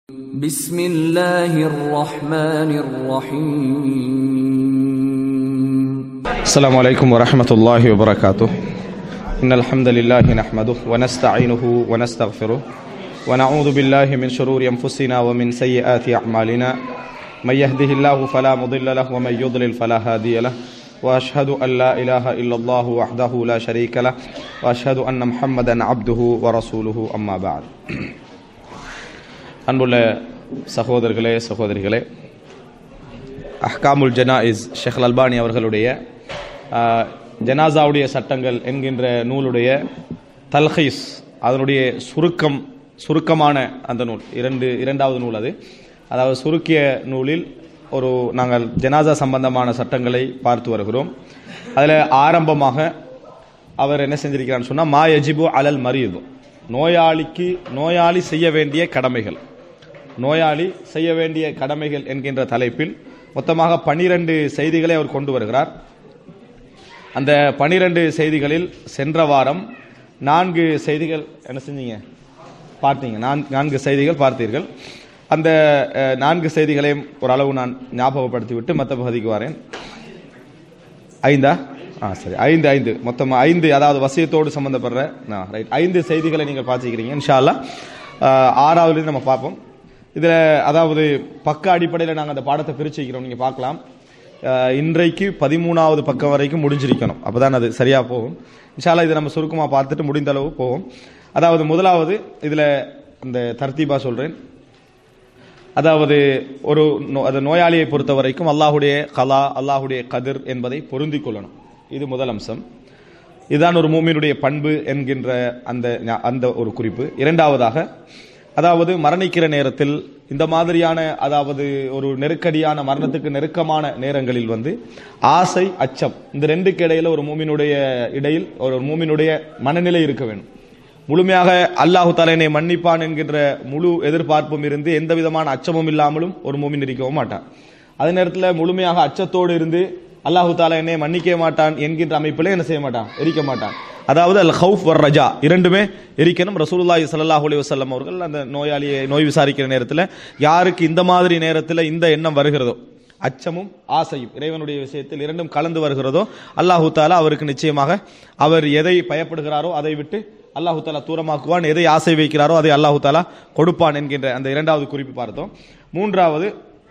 بسم الله الرحمن الرحيم السلام عليكم ورحمة الله وبركاته إن الحمد لله نحمده ونستعينه ونستغفره ونعوذ بالله من شرور أنفسنا ومن سيئات أعمالنا من يهده الله فلا مضل له ومن يضلل فلا هادي له وأشهد أن لا إله إلا الله وحده لا شريك له وأشهد أن محمدا عبده ورسوله أما بعد அன்புள்ள சகோதரர்களே சகோதரிகளே அஹ்காமுல் ஜனாயிஸ் ஷேக் அல்பானி அவர்களுடைய ஆஹ், ஜனாசாவுடைய சட்டங்கள் என்கின்ற நூலுடைய தல்ஹீஸ் அதனுடைய சுருக்கம் சுருக்கமான அந்த நூல் இரண்டு இரண்டாவது நூல் அது அதாவது சுருக்கிய நூலில் ஒரு நாங்கள் ஜனாசா சம்பந்தமான சட்டங்களை பார்த்து வருகிறோம் அதில் ஆரம்பமாக அவர் என்ன செஞ்சிருக்கிறான்னு சொன்னால் மா யஜிபு அலல் மரீது நோயாளிக்கு நோயாளி செய்ய வேண்டிய கடமைகள் நோயாளி செய்ய வேண்டிய கடமைகள் என்கின்ற தலைப்பில் மொத்தமாக பனிரெண்டு செய்திகளை அவர் கொண்டு வருகிறார் அந்த பனிரெண்டு செய்திகளில் சென்ற வாரம் நான்கு செய்திகள் என்ன செஞ்சீங்க பார்த்தீங்க நான்கு நான்கு செய்திகள் பார்த்தீர்கள் அந்த அஹ், நான்கு செய்திகளையும் ஓரளவு நான் ஞாபகப்படுத்தி விட்டு மற்ற பகுதிக்கு வரேன் ஐந்தா ஆ சரி ஐந்து ஐந்து மொத்தம் ஐந்து அதாவது வசியத்தோடு சம்பந்தப்படுற ரைட் ஐந்து செய்திகளை நீங்கள் பார்த்துக்கிறீங்க இன்ஷா அல்லாஹ் ஆஹ், ஆறாவதுலேருந்து நம்ம பார்ப்போம் இதில் அதாவது பக்க அடிப்படையில் நாங்கள் அந்த பாடத்தை பிரிச்சு வைக்கிறோம் நீங்கள் பார்க்கலாம் ஆஹ், இன்றைக்கு பதிமூணாவது பக்கம் வரைக்கும் முடிஞ்சிருக்கணும் அப்போ தான் அது சரியாக போகும் இன்ஷா அல்லாஹ் இதை நம்ம சுருக்கமாக பார்த்துட்டு முடிந்த அளவு போவோம் அதாவது முதலாவது இதில் அந்த தர்த்தீபா சொல்கிறேன் அதாவது ஒரு நோ- அது நோயாளியை பொறுத்த வரைக்கும் அல்லாஹுடைய கலா அல்லாஹுடைய கதிர் என்பதை பொருந்திக் கொள்ளணும் இது முதல் அம்சம் இதுதான் ஒரு மூமினுடைய பண்பு என்கின்ற அந்த ஞா- அந்த ஒரு குறிப்பு இரண்டாவதாக அதாவது மரணிக்கிற நேரத்தில் இந்த மாதிரியான அதாவது ஒரு நெருக்கடியான மரணத்துக்கு நெருக்கமான நேரங்களில் வந்து ஆசை அச்சம் இந்த ரெண்டுக்கு இடையில ஒரு மூமினுடைய இடையில் ஒரு மூமினுடைய மனநிலை இருக்க வேண்டும் முழுமையாக அல்லாஹு தாலா என்னை மன்னிப்பான் என்கின்ற முழு எதிர்பார்ப்பும் இருந்து எந்த விதமான அச்சமும் இல்லாமலும் ஒரு மூமின் இருக்கவும் மாட்டான் அதே நேரத்தில் முழுமையாக அச்சத்தோடு இருந்து அல்லாஹு தாலா என்னை மன்னிக்க மாட்டான் என்கின்ற அமைப்பில் என்ன செய்ய மாட்டான் எரிக்க மாட்டான் அதாவது அல் ஹவுஃப் வர் ரஜா இரண்டுமே எரிக்கணும் ரசூலுல்லாஹி ஸல்லல்லாஹு அலைஹி வஸல்லம் அவர்கள் அந்த நோயாளியை நோய் விசாரிக்கிற நேரத்தில் யாருக்கு இந்த மாதிரி நேரத்தில் இந்த எண்ணம் வருகிறதோ அச்சமும் ஆசையும் இறைவனுடைய விஷயத்தில் இரண்டும் கலந்து வருகிறதோ அல்லாஹு தாலா அவருக்கு நிச்சயமாக அவர் எதை பயப்படுகிறாரோ அதை விட்டு அல்லாஹு தாலா தூரமாக்குவான் எதை ஆசை வைக்கிறாரோ அதை அல்லாஹு தாலா கொடுப்பான் என்கின்ற அந்த இரண்டாவது குறிப்பு பார்த்தோம் மூன்றாவது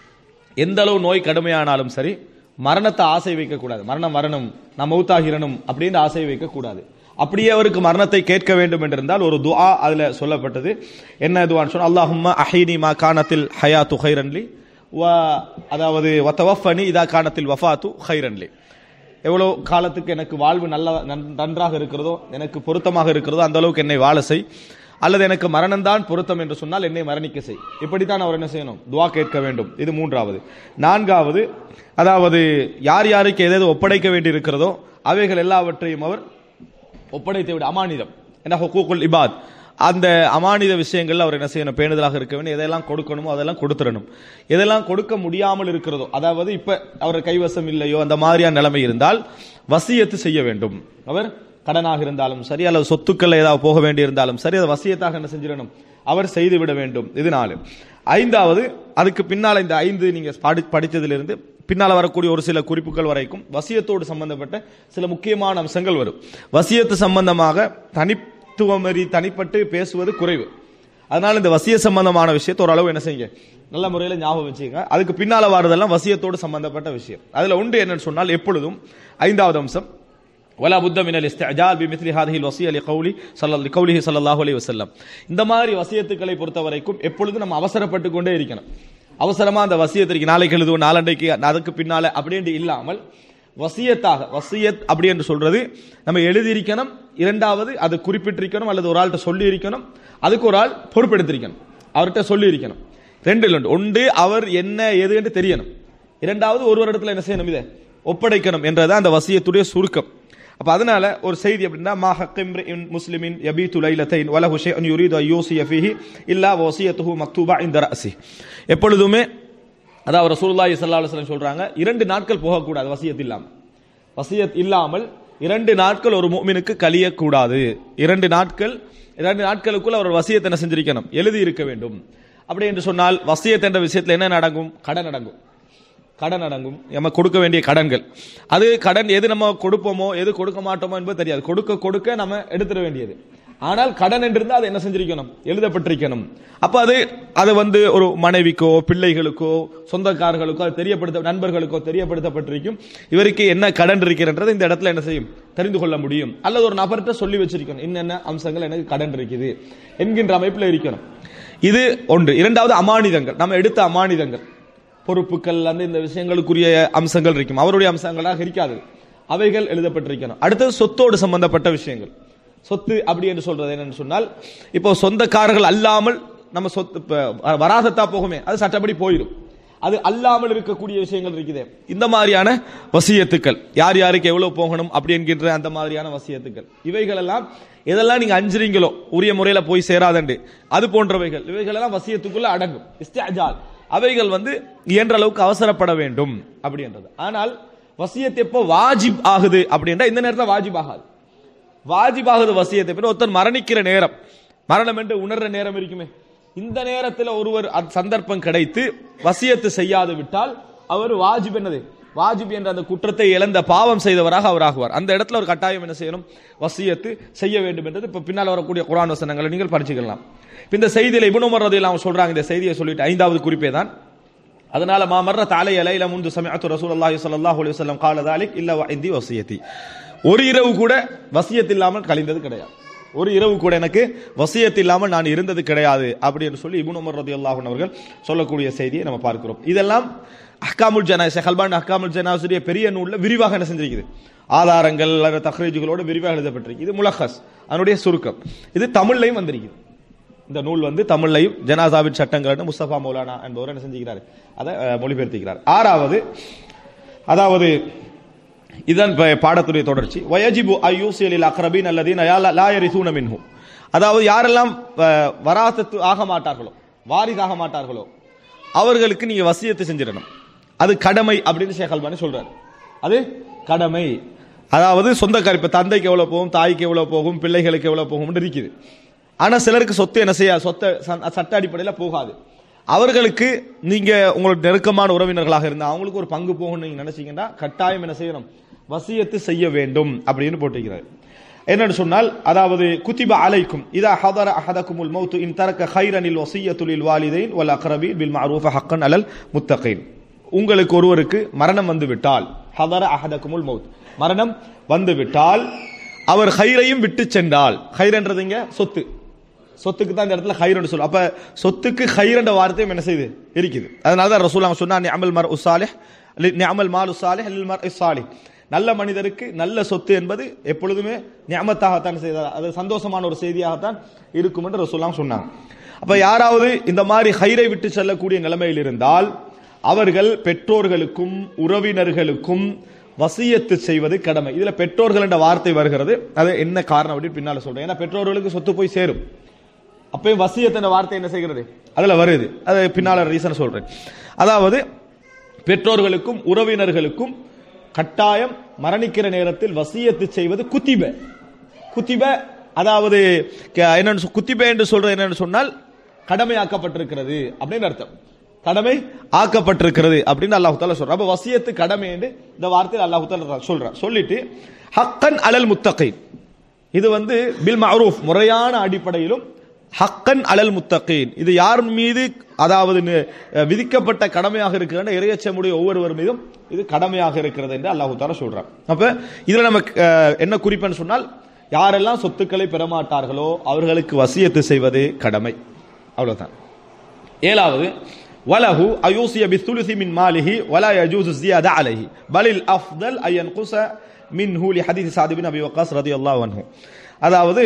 எந்த அளவு நோய் கடுமையானாலும் சரி மரணத்தை ஆசை வைக்கக்கூடாது மரணம் வரணும் நான் மௌத்தாகிறனும் அப்படின்னு ஆசை வைக்கக்கூடாது அப்படியே அவருக்கு மரணத்தை கேட்க வேண்டும் என்றிருந்தால் ஒரு துஆ அதுல சொல்லப்பட்டது என்ன துவான்னு சொன்னா அல்லாஹும்ம அஹீனி மா கானத்தில் ஹயாத்து ஹைரன்லி வ அதாவது வத்தவஃபனி இதா கானத்தில் வஃபாத்து ஹைரன்லி எவ்வளவு காலத்துக்கு எனக்கு வாழ்வு நல்ல நன்- நன்றாக இருக்கிறதோ எனக்கு பொருத்தமாக இருக்கிறதோ அந்த அளவுக்கு என்னை வாழ செய் அல்லது எனக்கு மரணம்தான் பொருத்தம் என்று சொன்னால் என்னை மரணிக்க செய் இப்படித்தான் அவர் என்ன செய்யணும் துவா கேட்க வேண்டும் இது மூன்றாவது நான்காவது அதாவது யார் யாருக்கு எதாவது ஒப்படைக்க வேண்டி இருக்கிறதோ அவைகள் எல்லாவற்றையும் அவர் ஒப்படைத்து விட அமானிதம் என்ன ஹுக்கூக்குல் இபாத் அந்த அமானித விஷயங்கள்ல அவர் என்ன செய்யணும் பேணுதலாக இருக்க வேண்டும் எதெல்லாம் கொடுக்கணுமோ அதெல்லாம் கொடுத்துடணும் எதெல்லாம் கொடுக்க முடியாமல் இருக்கிறதோ அதாவது இப்ப அவர் கைவசம் இல்லையோ அந்த மாதிரியான நிலைமை இருந்தால் வசியத்து செய்ய வேண்டும் அவர் கடனாக இருந்தாலும் சரி அல்லது சொத்துக்கள் ஏதாவது போக வேண்டி இருந்தாலும் சரி அதை வசியத்தாக என்ன செஞ்சிடணும் அவர் செய்து விட வேண்டும் இது நாலு ஐந்தாவது அதுக்கு பின்னால இந்த ஐந்து நீங்க படி படித்ததிலிருந்து பின்னால வரக்கூடிய ஒரு சில குறிப்புகள் வரைக்கும் வசியத்தோடு சம்பந்தப்பட்ட சில முக்கியமான அம்சங்கள் வரும் வசியத்து சம்பந்தமாக தனித்துவமறி தனிப்பட்டு பேசுவது குறைவு அதனால இந்த வசிய சம்பந்தமான விஷயத்தை ஓரளவு என்ன செய்யுங்க நல்ல முறையில் ஞாபகம் வச்சுக்கங்க அதுக்கு பின்னால வரதெல்லாம் வசியத்தோடு சம்பந்தப்பட்ட விஷயம் அதுல உண்டு என்னன்னு சொன்னால் எப்பொழுதும் ஐந்தாவது அம்சம் ولا بد من الاستعجال بمثل هذه الوصيه لقوله صلى لقوله صلى الله عليه وسلم இந்த மாதிரி வசியத்துக்களை பொறுத்த வரைக்கும் எப்பொழுதும் நம்ம அவசரப்பட்டு கொண்டே இருக்கணும் அவசரமா அந்த வசியத்திற்கு நாளைக்கு எழுதுவோம் நாளண்டைக்கு அதுக்கு பின்னால அப்படின்ட்டு இல்லாமல் வசியத்தாக வசியத் அப்படி என்று சொல்றது நம்ம எழுதியிருக்கணும் இரண்டாவது அது குறிப்பிட்டிருக்கணும் அல்லது ஒரு ஆள்கிட்ட சொல்லி இருக்கணும் அதுக்கு ஒரு ஆள் பொறுப்பெடுத்திருக்கணும் அவர்கிட்ட சொல்லி இருக்கணும் ரெண்டு இல்லை ஒன்று அவர் என்ன எது என்று தெரியணும் இரண்டாவது ஒரு இடத்துல என்ன செய்யணும் இதை ஒப்படைக்கணும் என்றதான் அந்த வசியத்துடைய சுருக்கம் அப்ப அதனால ஒரு செய்தி அப்படின்னா மா ஹக்கிம் முஸ்லிமின் யபீத்து லைலத்தைன் வலஹு ஷைஅன் யுரீது அன் யூசிய ஃபீஹி இல்லா வசியத்துஹு மக்தூபா இந்த ரஅசி எப்பொழுதுமே அதாவது ரசூலுல்லாஹி ஸல்லல்லாஹு அலைஹி வஸல்லம் சொல்றாங்க இரண்டு நாட்கள் போகக்கூடாது வசியத் இல்லாமல் வசியத் இல்லாமல் இரண்டு நாட்கள் ஒரு முஃமினுக்கு கழியக்கூடாது இரண்டு நாட்கள் இரண்டு நாட்களுக்குள் அவர் வசியத்தை என்ன செஞ்சிருக்கணும் எழுதி இருக்க வேண்டும் அப்படி என்று சொன்னால் வசியத் என்ற விஷயத்தில் என்ன நடக்கும் கடன் அடங்கும் கடன் அடங்கும் நம்ம கொடுக்க வேண்டிய கடன்கள் அது கடன் எது நம்ம கொடுப்போமோ எது கொடுக்க மாட்டோமோ என்பது தெரியாது கொடுக்க கொடுக்க நம்ம எடுத்துட வேண்டியது ஆனால் கடன் என்றிருந்தா அது என்ன செஞ்சிருக்கணும் எழுதப்பட்டிருக்கணும் அப்ப அது அது வந்து ஒரு மனைவிக்கோ பிள்ளைகளுக்கோ சொந்தக்காரர்களுக்கோ அது தெரியப்படுத்த நண்பர்களுக்கோ தெரியப்படுத்தப்பட்டிருக்கும் இவருக்கு என்ன கடன் இருக்கிறன்றது இந்த இடத்துல என்ன செய்யும் தெரிந்து கொள்ள முடியும் அல்லது ஒரு நபர்கிட்ட சொல்லி வச்சிருக்கணும் என்னென்ன அம்சங்கள் எனக்கு கடன் இருக்குது என்கின்ற அமைப்பில் இருக்கணும் இது ஒன்று இரண்டாவது அமானிதங்கள் நம்ம எடுத்த அமானிதங்கள் பொறுப்புகள் அந்த இந்த விஷயங்களுக்குரிய அம்சங்கள் இருக்கும் அவருடைய அம்சங்களாக இருக்காது அவைகள் எழுதப்பட்டிருக்கணும் அடுத்தது சொத்தோடு சம்பந்தப்பட்ட விஷயங்கள் சொத்து அப்படி என்று சொல்றது என்னன்னு சொன்னால் இப்போ சொந்தக்காரர்கள் அல்லாமல் நம்ம சொத்து இப்ப வராசத்தா போகுமே அது சட்டப்படி போயிடும் அது அல்லாமல் இருக்கக்கூடிய விஷயங்கள் இருக்குதே இந்த மாதிரியான வசியத்துக்கள் யார் யாருக்கு எவ்வளவு போகணும் அப்படி என்கின்ற அந்த மாதிரியான வசியத்துக்கள் இவைகள் எல்லாம் எதெல்லாம் நீங்க அஞ்சுறீங்களோ உரிய முறையில போய் சேராதண்டு அது போன்றவைகள் இவைகள் எல்லாம் வசியத்துக்குள்ள அடங்கும் இஸ்திஅஜால் அவைகள் வந்து இயன்ற அளவுக்கு அவசரப்பட வேண்டும் அப்படின்றது ஆனால் வசியத் எப்போ வாஜிப் ஆகுது அப்படின்றா இந்த நேரத்தில் வாஜிப் ஆகாது வாஜிப் ஆகுது வசியத்தை பின்ன ஒருத்தர் மரணிக்கிற நேரம் மரணம் என்று உணர்ற நேரம் இருக்குமே இந்த நேரத்தில் ஒருவர் அந்த சந்தர்ப்பம் கிடைத்து வசியத்து செய்யாது விட்டால் அவர் வாஜிப் என்னது வாஜிப் என்ற அந்த குற்றத்தை இழந்த பாவம் செய்தவராக அவர் ஆகுவார் அந்த இடத்துல ஒரு கட்டாயம் என்ன செய்யணும் வசியத்து செய்ய வேண்டும் என்றது இப்ப பின்னால் வரக்கூடிய குரான் வசனங்களை நீங்கள் படிச்சுக்கலாம் இப்ப இந்த செய்தியில இபுன் உமர் ரதியல்லாஹு சொல்றாங்க இந்த செய்தியை சொல்லிட்டு ஐந்தாவது குறிப்பே தான் அதனால மா மர்ற தாலை அலையில முந்து சமயத்து ரசூலுல்லாஹி ஸல்லல்லாஹு அலைஹி வஸல்லம் قال ذلك இல்ல வஇந்தி வசியத்தி ஒரு இரவு கூட வசியத் இல்லாமல் கழிந்தது கிடையாது ஒரு இரவு கூட எனக்கு வசியத் இல்லாமல் நான் இருந்தது கிடையாது அப்படி என்று சொல்லி இப்னு உமர் ரதியல்லாஹு அன்ஹு அவர்கள் சொல்லக்கூடிய செய்தியை நம்ம பார்க்கிறோம் இதெல்லாம் அஹ்காமுல் ஜனாஸ் ஹல்பான் அஹ்காமுல் ஜனாஸுடைய பெரிய நூல்ல விரிவாக என்ன செஞ்சிருக்குது ஆதாரங்கள் அல்லது தஹ்ரீஜுகளோட விரிவாக எழுதப்பட்டிருக்கு இது முலஹஸ் அதனுடைய சுருக்கம் இது தமிழ்லையும் வந்திருக்குது இந்த நூல் வந்து தமிழ்லையும் ஜனாசாவின் சட்டங்கள் முஸ்தபா மௌலானா என்பவர் என்ன செஞ்சுக்கிறார் அதை அஹ், மொழிபெயர்த்திக்கிறார் ஆறாவது அதாவது இதன் ப- பாடத்துடைய தொடர்ச்சி வயஜிபு ஐயூசியலில் அக்ரபின் அல்லதீன் லாயரிசூன மின்ஹு அதாவது யாரெல்லாம் அஹ், வராசத்து ஆக மாட்டார்களோ வாரிசாக மாட்டார்களோ அவர்களுக்கு நீங்க வசியத்தை செஞ்சிடணும் அது கடமை அப்படின்னு ஷேக் அல்பானி சொல்றாரு அது கடமை அதாவது சொந்தக்கார இப்ப தந்தைக்கு எவ்வளவு போகும் தாய்க்கு எவ்வளவு போகும் பிள்ளைகளுக்கு எவ்வளவு போகும்னு இருக்குது ஆனா சிலருக்கு சொத்து என்ன செய்யாது சொத்த ச- சட்ட அடிப்படையில் போகாது அவர்களுக்கு நீங்க உங்களுக்கு நெருக்கமான உறவினர்களாக இருந்தா அவங்களுக்கு ஒரு பங்கு போகணும்னு நீங்க நினைச்சீங்கன்னா கட்டாயம் என்ன செய்யணும் வசியத்து செய்ய வேண்டும் அப்படின்னு போட்டிருக்கிறார் என்னன்னு சொன்னால் அதாவது குத்திப அலைக்கும் இதா ஹதர அஹதகுமுல் மௌத்து இன் தரக்க ஹைரனில் வசியத்துலில் வாலிதைன் வல் அக்ரபீன் பில் மஅரூஃப ஹக்கன் அலல் முத்தகீன் உங்களுக்கு ஒருவருக்கு மரணம் வந்து விட்டால் ஹதர அஹதகுமுல் மௌத் மரணம் வந்து விட்டால் அவர் ஹைரையும் விட்டு சென்றால் ஹைரன்றது இங்க சொத்து சொத்துக்கு தான் இந்த இடத்துல ஹைரன் சொல்லும் அப்ப சொத்துக்கு ஹைரண்ட வார்த்தையும் என்ன செய்யுது இருக்குது அதனால தான் ரசூல் சொன்னா நிஅமல் மர் உசாலிஹ் நிஅமல் மால் உசாலிஹ் லில் மர் இஸ்ஸாலிஹ் நல்ல மனிதருக்கு நல்ல சொத்து என்பது எப்பொழுதுமே நியமத்தாகத்தான் செய்தார் அது சந்தோஷமான ஒரு செய்தியாகத்தான் இருக்கும் என்று ரசூல்லாம் சொன்னாங்க அப்ப யாராவது இந்த மாதிரி ஹைரை விட்டு செல்லக்கூடிய நிலைமையில் இருந்தால் அவர்கள் பெற்றோர்களுக்கும் உறவினர்களுக்கும் வசியத்து செய்வது கடமை இதுல பெற்றோர்கள் என்ற வார்த்தை வருகிறது அது என்ன காரணம் அப்படின்னு பின்னால சொல்றேன் ஏன்னா பெற்றோர்களுக்கு சொத்து போய் சேரும் அப்பயும் வசியத் என்ற வார்த்தை என்ன செய்கிறது அதுல வருது அது பின்னால ரீசன் சொல்றேன் அதாவது பெற்றோர்களுக்கும் உறவினர்களுக்கும் கட்டாயம் மரணிக்கிற நேரத்தில் வசியத்து செய்வது குத்திப குத்திப அதாவது க- என்னன்னு சொ- குத்திப என்று சொல்றது என்னன்னு சொன்னால் கடமையாக்கப்பட்டிருக்கிறது அப்படின்னு அர்த்தம் கடமை ஆக்கப்பட்டிருக்கிறது அப்படின்னு அல்லாஹு தாலா சொல்றான் அப்ப வசியத்து கடமை என்று இந்த வார்த்தையில் அல்லாஹு தாலா சொல்றான் சொல்லிட்டு ஹக்கன் அலல் முத்தகை இது வந்து பில் மஅரூஃப் முறையான அடிப்படையிலும் ஹக்கன் அலல் முத்தகீன் இது யார் மீது அதாவது நி- விதிக்கப்பட்ட கடமையாக இருக்கிற இறையச்சமுடைய ஒவ்வொருவர் மீதும் இது கடமையாக இருக்கிறது என்று அல்லாஹு தாலா சொல்றான் அப்ப இதுல நமக்கு அஹ், என்ன குறிப்புன்னு சொன்னால் யாரெல்லாம் சொத்துக்களை பெறமாட்டார்களோ அவர்களுக்கு வசியத்து செய்வது கடமை அவ்வளவுதான் ஏழாவது வலஹு அயூசிய பித்துலுசி மின் மாலிஹி வலா யஜூசு ஜியாத அலைஹி பலில் அஃதல் ஐ யன்குஸ மின்ஹு லி ஹதீஸ் சாத் பின் அபி வக்காஸ் ரலியல்லாஹு அன்ஹு அதாவது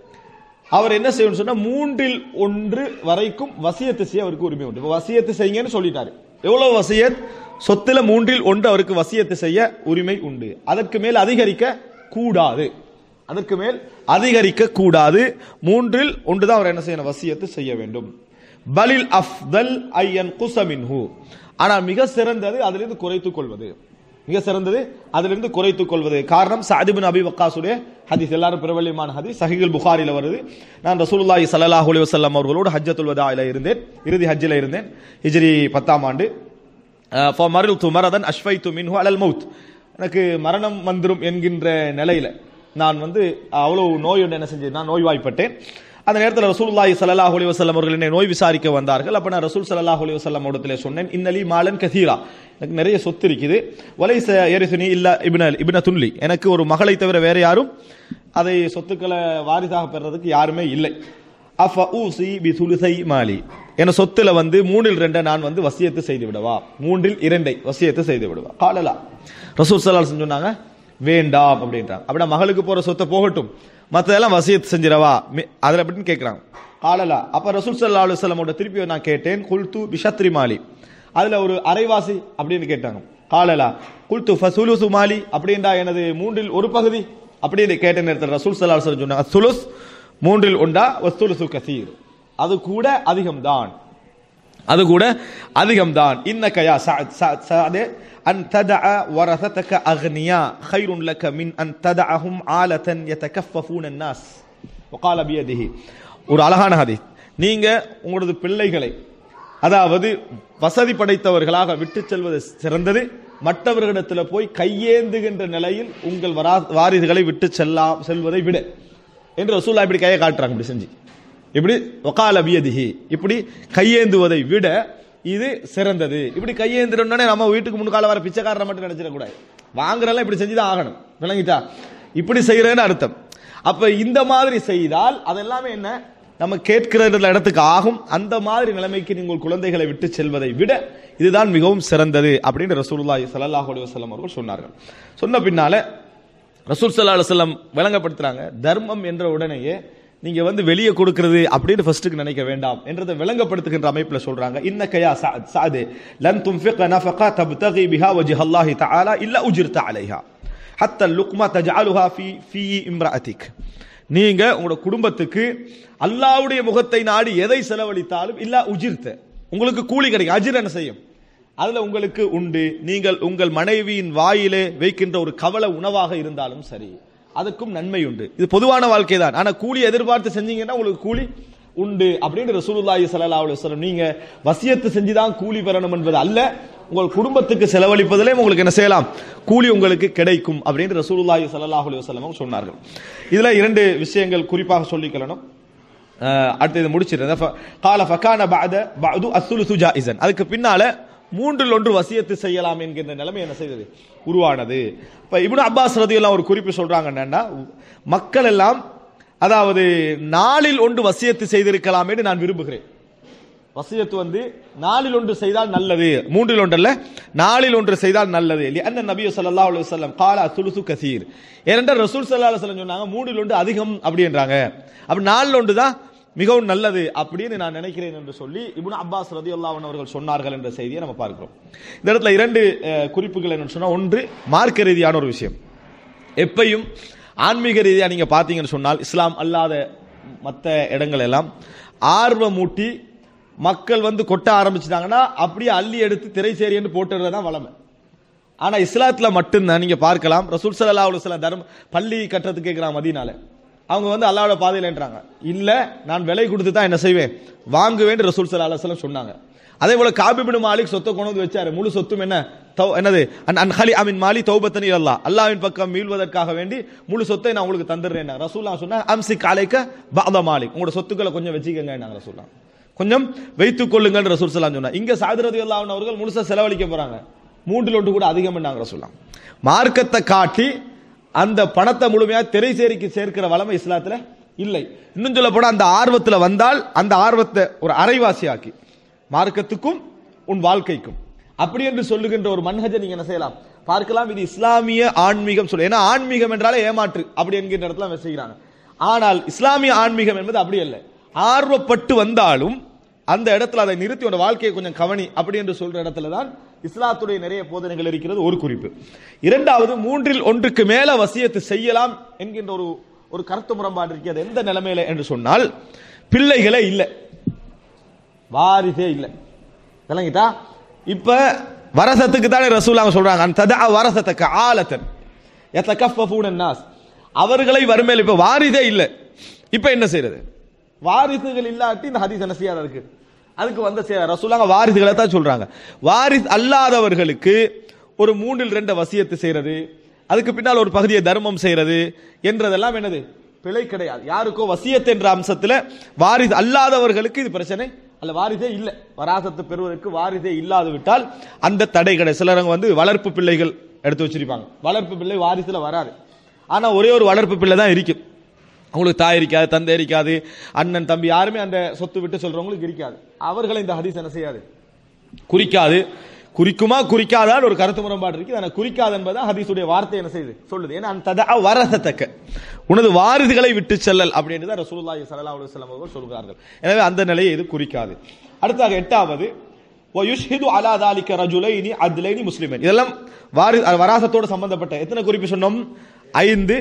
அவர் என்ன செய்யணும்னு சொன்னா மூன்றில் ஒன்று வரைக்கும் வசியத்து செய்ய அவருக்கு உரிமை உண்டு இப்ப வசியத்து செய்யுங்கன்னு சொல்லிட்டாரு எவ்வளவு வசியத் சொத்துல மூன்றில் ஒன்று அவருக்கு வசியத்து செய்ய உரிமை உண்டு அதற்கு மேல் அதிகரிக்க கூடாது அதற்கு மேல் அதிகரிக்க கூடாது மூன்றில் ஒன்றுதான் அவர் என்ன செய்யணும் வசியத்து செய்ய வேண்டும் பலில் அஃதல் ஐயன் குசமின்ஹு ஆனால் மிக சிறந்தது அதிலிருந்து குறைத்துக் கொள்வது மிக சிறந்தது அதிலிருந்து குறைத்துக் கொள்வது காரணம் சாதிபின் அபி வக்காசுடைய ஹதீஸ் எல்லாரும் பிரபல்யமான ஹதீஸ் சஹிகுல் புகாரில வருது நான் ரசூலுல்லாஹி ஸல்லல்லாஹு அலைஹி வஸல்லம் அவர்களோடு ஹஜ்ஜத்துல் வதாயில இருந்தேன் இறுதி ஹஜ்ஜில் இருந்தேன் ஹிஜ்ரி பத்தாம் ஆண்டு மருள் துமரதன் அஷ்வைத்து மின்ஹு அலல் மவுத் எனக்கு மரணம் வந்துரும் என்கின்ற நிலையில நான் வந்து அவ்வளவு நோயோடு என்ன செஞ்சேன் நான் நோய்வாய்ப்பட்டேன் அந்த நேரத்தில் ரசூலுல்லாஹி ஸல்லல்லாஹு அலைஹி வஸல்லம் அவர்கள் என்னை நோய் விசாரிக்க வந்தார்கள் அப்ப நான் ரசூல் ஸல்லல்லாஹு அலைஹி வஸல்லம் இடத்துல சொன்னேன் இன்னலி மாலன் கதீரா எனக்கு நிறைய சொத்து இருக்குது வலைச எரிசுனி இல்ல இப்ன இப்ன துன்லி எனக்கு ஒரு மகளை தவிர வேற யாரும் அதை சொத்துக்களை வாரிசாக பெறதுக்கு யாருமே இல்லை அஃப ஊசி பி சுலுசை மாலி என சொத்துல வந்து மூணில் ரெண்டை நான் வந்து வசியத்து செய்து விடவா மூன்றில் இரண்டை வசியத்து செய்து விடுவா காலலா ரசூல் சலால் சொன்னாங்க வேண்டாம் அப்படின்றாங்க அப்படின்னா மகளுக்கு போற சொத்தை போகட்டும் மற்றதெல்லாம் வசியத்து செஞ்சிடவா அதில் அப்படின்னு கேட்குறாங்க காலலா அப்ப ரசூல் சல்லா அலுவலமோட திருப்பி நான் கேட்டேன் குல்து பிஷத்ரி மாலி அதுல ஒரு அரைவாசி அப்படின்னு கேட்டாங்க காலலா குல்து ஃபசுலுசு மாலி அப்படின்றா எனது மூன்றில் ஒரு பகுதி அப்படின்னு கேட்ட நேரத்தில் ரசூல் சல்லா அலுவலம் சொன்னாங்க சுலுஸ் மூன்றில் உண்டா வஸ்துலுசு கசீர் அது கூட அதிகம்தான் அது கூட அதிகம்தான் இன்னக்கயா சாதே அன் ததஅ வரசதக அக்னியா خير لك من أن تدعهم عالة يتكففون الناس وقال بيده ஒரு அழகான ஹதீஸ் நீங்க உங்களது பிள்ளைகளை அதாவது வசதி படைத்தவர்களாக விட்டு செல்வது சிறந்தது மற்றவர்களிடத்தில் போய் கையேந்துகின்ற நிலையில் உங்கள் வாரிசுகளை விட்டு செல்லாம் செல்வதை விட என்று ரசூல்லா இப்படி கையை காட்டுறாங்க இப்படி செஞ்சு இப்படி ஒகால பியதிஹி இப்படி கையேந்துவதை விட இது சிறந்தது இப்படி கையேந்திரனே நம்ம வீட்டுக்கு முன்கால வர பிச்சைக்காரரை மட்டும் நினைச்சிடக்கூடாது வாங்குறதெல்லாம் இப்படி செஞ்சுதான் ஆகணும் விளங்கிட்டா இப்படி செய்யறேன்னு அர்த்தம் அப்ப இந்த மாதிரி செய்தால் அதெல்லாமே என்ன நம்ம கேட்கிற இடத்துக்கு ஆகும் அந்த மாதிரி நிலைமைக்கு நீங்கள் குழந்தைகளை விட்டு செல்வதை விட இதுதான் மிகவும் சிறந்தது அப்படின்னு ரசூலுல்லாஹி ஸல்லல்லாஹு அலைஹி வஸல்லம் அவர்கள் சொன்னார்கள் சொன்ன பின்னால ரசூல் சல்லா அலுவலம் விளங்கப்படுத்துறாங்க தர்மம் என்ற உடனேயே நீங்க வந்து வெளியே கொடுக்கிறது அப்படின்னு ஃபர்ஸ்ட்டுக்கு நினைக்க வேண்டாம் என்றதை விளங்கப்படுத்துகின்ற அமைப்புல சொல்றாங்க இன்னக்கயா சாது லன் துன்ஃபிக நஃபகா தப்தகி பிஹா வஜ்ஹ அல்லாஹி தஆலா இல்ல உஜிர்த அலைஹா ஹத்த லுக்மா தஜஅலுஹா ஃபீ ஃபீ இம்ராஅதிக் நீங்க உங்களோட குடும்பத்துக்கு அல்லாஹ்வுடைய முகத்தை நாடி எதை செலவழித்தாலும் இல்ல உஜிர்த்த உங்களுக்கு கூலி கிடைக்கும் அஜிர் என்ன செய்யும் அதுல உங்களுக்கு உண்டு நீங்கள் உங்கள் மனைவியின் வாயிலே வைக்கின்ற ஒரு கவல உணவாக இருந்தாலும் சரி அதுக்கும் நன்மை உண்டு இது பொதுவான வாழ்க்கை தான் ஆனா கூலி எதிர்பார்த்து செஞ்சீங்கன்னா உங்களுக்கு கூலி உண்டு அப்படின்னு ரசூலுல்லாஹி ஸல்லல்லாஹு அலைஹி வஸல்லம் நீங்க வசியத்து செஞ்சு தான் கூலி பெறணும் என்பது அல்ல உங்கள் குடும்பத்துக்கு செலவழிப்பதிலே உங்களுக்கு என்ன செய்யலாம் கூலி உங்களுக்கு கிடைக்கும் அப்படின்னு ரசூலுல்லாஹி ஸல்லல்லாஹு அலைஹி வஸல்லம் சொன்னார்கள் இதுல இரண்டு விஷயங்கள் குறிப்பாக சொல்லிக்கணும் அடுத்து இது முடிச்சிருந்தேன் கால ஃபகான பஅத பஅது அஸ்ஸுலுசு ஜாயிசன் அதுக்கு பின்னால மூன்றில் ஒன்று வசியத்து செய்யலாம் என்கின்ற நிலைமை என்ன செய்தது உருவானது இப்ப இப்னு அப்பாஸ் ரதியெல்லாம் ஒரு குறிப்பு சொல்றாங்க என்னன்னா மக்கள் எல்லாம் அதாவது நாளில் ஒன்று வசியத்து செய்திருக்கலாம் என்று நான் விரும்புகிறேன் வசியத்து வந்து நாளில் ஒன்று செய்தால் நல்லது மூன்றில் ஒன்று அல்ல நாளில் ஒன்று செய்தால் நல்லது அண்ணன் நபி ஸல்லல்லாஹு அலைஹி வஸல்லம் கால சுலுசு கசீர் ஏனென்றால் ரசூல் ஸல்லல்லாஹு அலைஹி வஸல்லம் சொன்னாங்க மூன்றில் ஒன்று அதிகம் அப்படின்றாங்க அப்ப நாலில் ஒன்று தான் மிகவும் நல்லது அப்படின்னு நான் நினைக்கிறேன் என்று சொல்லி இப்னு அப்பாஸ் ரதியுல்லாஹு அவர்கள் சொன்னார்கள் என்ற செய்தியை நம்ம பார்க்கிறோம் இந்த இடத்துல இரண்டு குறிப்புகள் என்ன சொன்னா ஒன்று மார்க்க ரீதியான ஒரு விஷயம் எப்பையும் ஆன்மீக ரீதியா நீங்க பாத்தீங்கன்னு சொன்னால் இஸ்லாம் அல்லாத மற்ற இடங்கள் எல்லாம் ஆர்வமூட்டி மக்கள் வந்து கொட்ட ஆரம்பிச்சிட்டாங்கன்னா அப்படியே அள்ளி எடுத்து திரை சேரியன்னு போட்டுறது தான் வளமை ஆனா இஸ்லாத்துல மட்டும்தான் நீங்க பார்க்கலாம் ரசூல் சல்லா அலுவலம் தர்ம பள்ளி கட்டுறதுக்கு கேட்கிறான் மதியனால அவங்க வந்து அல்லாவோட பாதையிலன்றாங்க இல்ல நான் விலை கொடுத்து தான் என்ன செய்வேன் வாங்குவேன் ரசூல் சல்லா அலுவலம் சொன்னாங்க அதே போல காபிபின் மாலிக் சொத்தை கொண்டு வந்து வச்சாரு முழு சொத்தும் என்ன என்னது அன்ஹலி அமின் மாலி தௌபத்தனி அல்லா அல்லாவின் பக்கம் மீள்வதற்காக வேண்டி முழு சொத்தை நான் உங்களுக்கு தந்துடுறேன் ரசூல்லா சொன்னா அம்சிக் அலைக்க பாத மாலிக் உங்களோட சொத்துக்களை கொஞ்சம் வச்சுக்கங்க ரசூல்லா கொஞ்சம் வைத்துக் கொள்ளுங்கள் ரசூல் சலாம் சொன்னா இங்க சாதிரதி அல்லாஹ் அவர்கள் முழுசா செலவழிக்க போறாங்க மூன்றில் ஒன்று கூட அதிகம் ரசூல்லாம் மார்க்கத்தை காட்டி அந்த பணத்தை முழுமையா திரை சேரிக்கு சேர்க்கிற வளமை இஸ்லாத்துல இல்லை இன்னும் சொல்ல போனா அந்த ஆர்வத்துல வந்தால் அந்த ஆர்வத்தை ஒரு அரைவாசியாக்கி மார்க்கத்துக்கும் உன் வாழ்க்கைக்கும் அப்படி என்று சொல்லுகின்ற ஒரு மன்ஹஜை நீங்க என்ன செய்யலாம் பார்க்கலாம் இது இஸ்லாமிய ஆன்மீகம் சொல்ல ஏன்னா ஆன்மீகம் என்றாலே ஏமாற்று அப்படி என்கின்ற இடத்துல செய்கிறாங்க ஆனால் இஸ்லாமிய ஆன்மீகம் என்பது அப்படி அல்ல ஆர்வப்பட்டு வந்தாலும் அந்த இடத்துல அதை நிறுத்தி உன் வாழ்க்கையை கொஞ்சம் கவனி அப்படி என்று சொல்ற இடத்துல தான் இஸ்லாத்துடைய நிறைய போதனைகள் இருக்கிறது ஒரு குறிப்பு இரண்டாவது மூன்றில் ஒன்றுக்கு மேல வசியத்து செய்யலாம் என்கின்ற ஒரு ஒரு கருத்து முரண்பாடு இருக்கிறது எந்த நிலைமையில என்று சொன்னால் பிள்ளைகளே இல்லை வாரிசே இல்லை விளங்கிட்டா இப்ப வரசத்துக்கு தானே ரசூலாங்க சொல்றாங்க அந்த ததா வரசத்தக்க ஆலத்தன் எத்தகஃபூன நாஸ் அவர்களை வறுமையில் இப்ப வாரிதே இல்லை இப்ப என்ன செய்யறது வாரிசுகள் இல்லாட்டி இந்த ஹதீஸ் என்ன செய்யாத இருக்கு அதுக்கு வந்த சே- ரசூலாங்க வாரிசுகளை தான் சொல்றாங்க வாரிசு அல்லாதவர்களுக்கு ஒரு மூன்றில் ரெண்டு வசியத்து செய்யறது அதுக்கு பின்னால் ஒரு பகுதியை தர்மம் செய்யறது என்றதெல்லாம் என்னது பிழை கிடையாது யாருக்கோ வசியத் என்ற அம்சத்துல வாரிசு அல்லாதவர்களுக்கு இது பிரச்சனை அல்ல வாரிசே இல்லை வராசத்து பெறுவதற்கு வாரிசே இல்லாது விட்டால் அந்த தடை கிடையாது சிலரங்க வந்து வளர்ப்பு பிள்ளைகள் எடுத்து வச்சிருப்பாங்க வளர்ப்பு பிள்ளை வாரிசுல வராது ஆனா ஒரே ஒரு வளர்ப்பு பிள்ளை தான் இருக்கும் அவங்களுக்கு தாய் இருக்காது தந்தை இருக்காது அண்ணன் தம்பி யாருமே அந்த சொத்து விட்டு சொல்றவங்களுக்கு இருக்காது அவர்களை இந்த ஹதீஸ் என்ன செய்யாது குறிக்காது குறிக்குமா குறிக்காதான் ஒரு கருத்து முரண்பாடு இருக்கு ஆனா குறிக்காது என்பதா ஹதீஸுடைய வார்த்தை என்ன செய்யுது சொல்லுது ஏன்னா அந்த ததா வரசத்தக்க உனது வாரிசுகளை விட்டு செல்லல் அப்படின்னு தான் ரசூலுல்லாஹி ஸல்லல்லாஹு அலைஹி வஸல்லம் அவர்கள் சொல்கிறார்கள் எனவே அந்த நிலையை இது குறிக்காது அடுத்தாக எட்டாவது وَيُشْهِدُ عَلَى ذَلِكَ رَجُلَيْنِ عَدْلَيْنِ முஸ்லிமன் இதெல்லாம் வாரி வராசத்தோடு சம்பந்தப்பட்ட எத்தனை குறிப்பு சொன்னோம் ஐந்து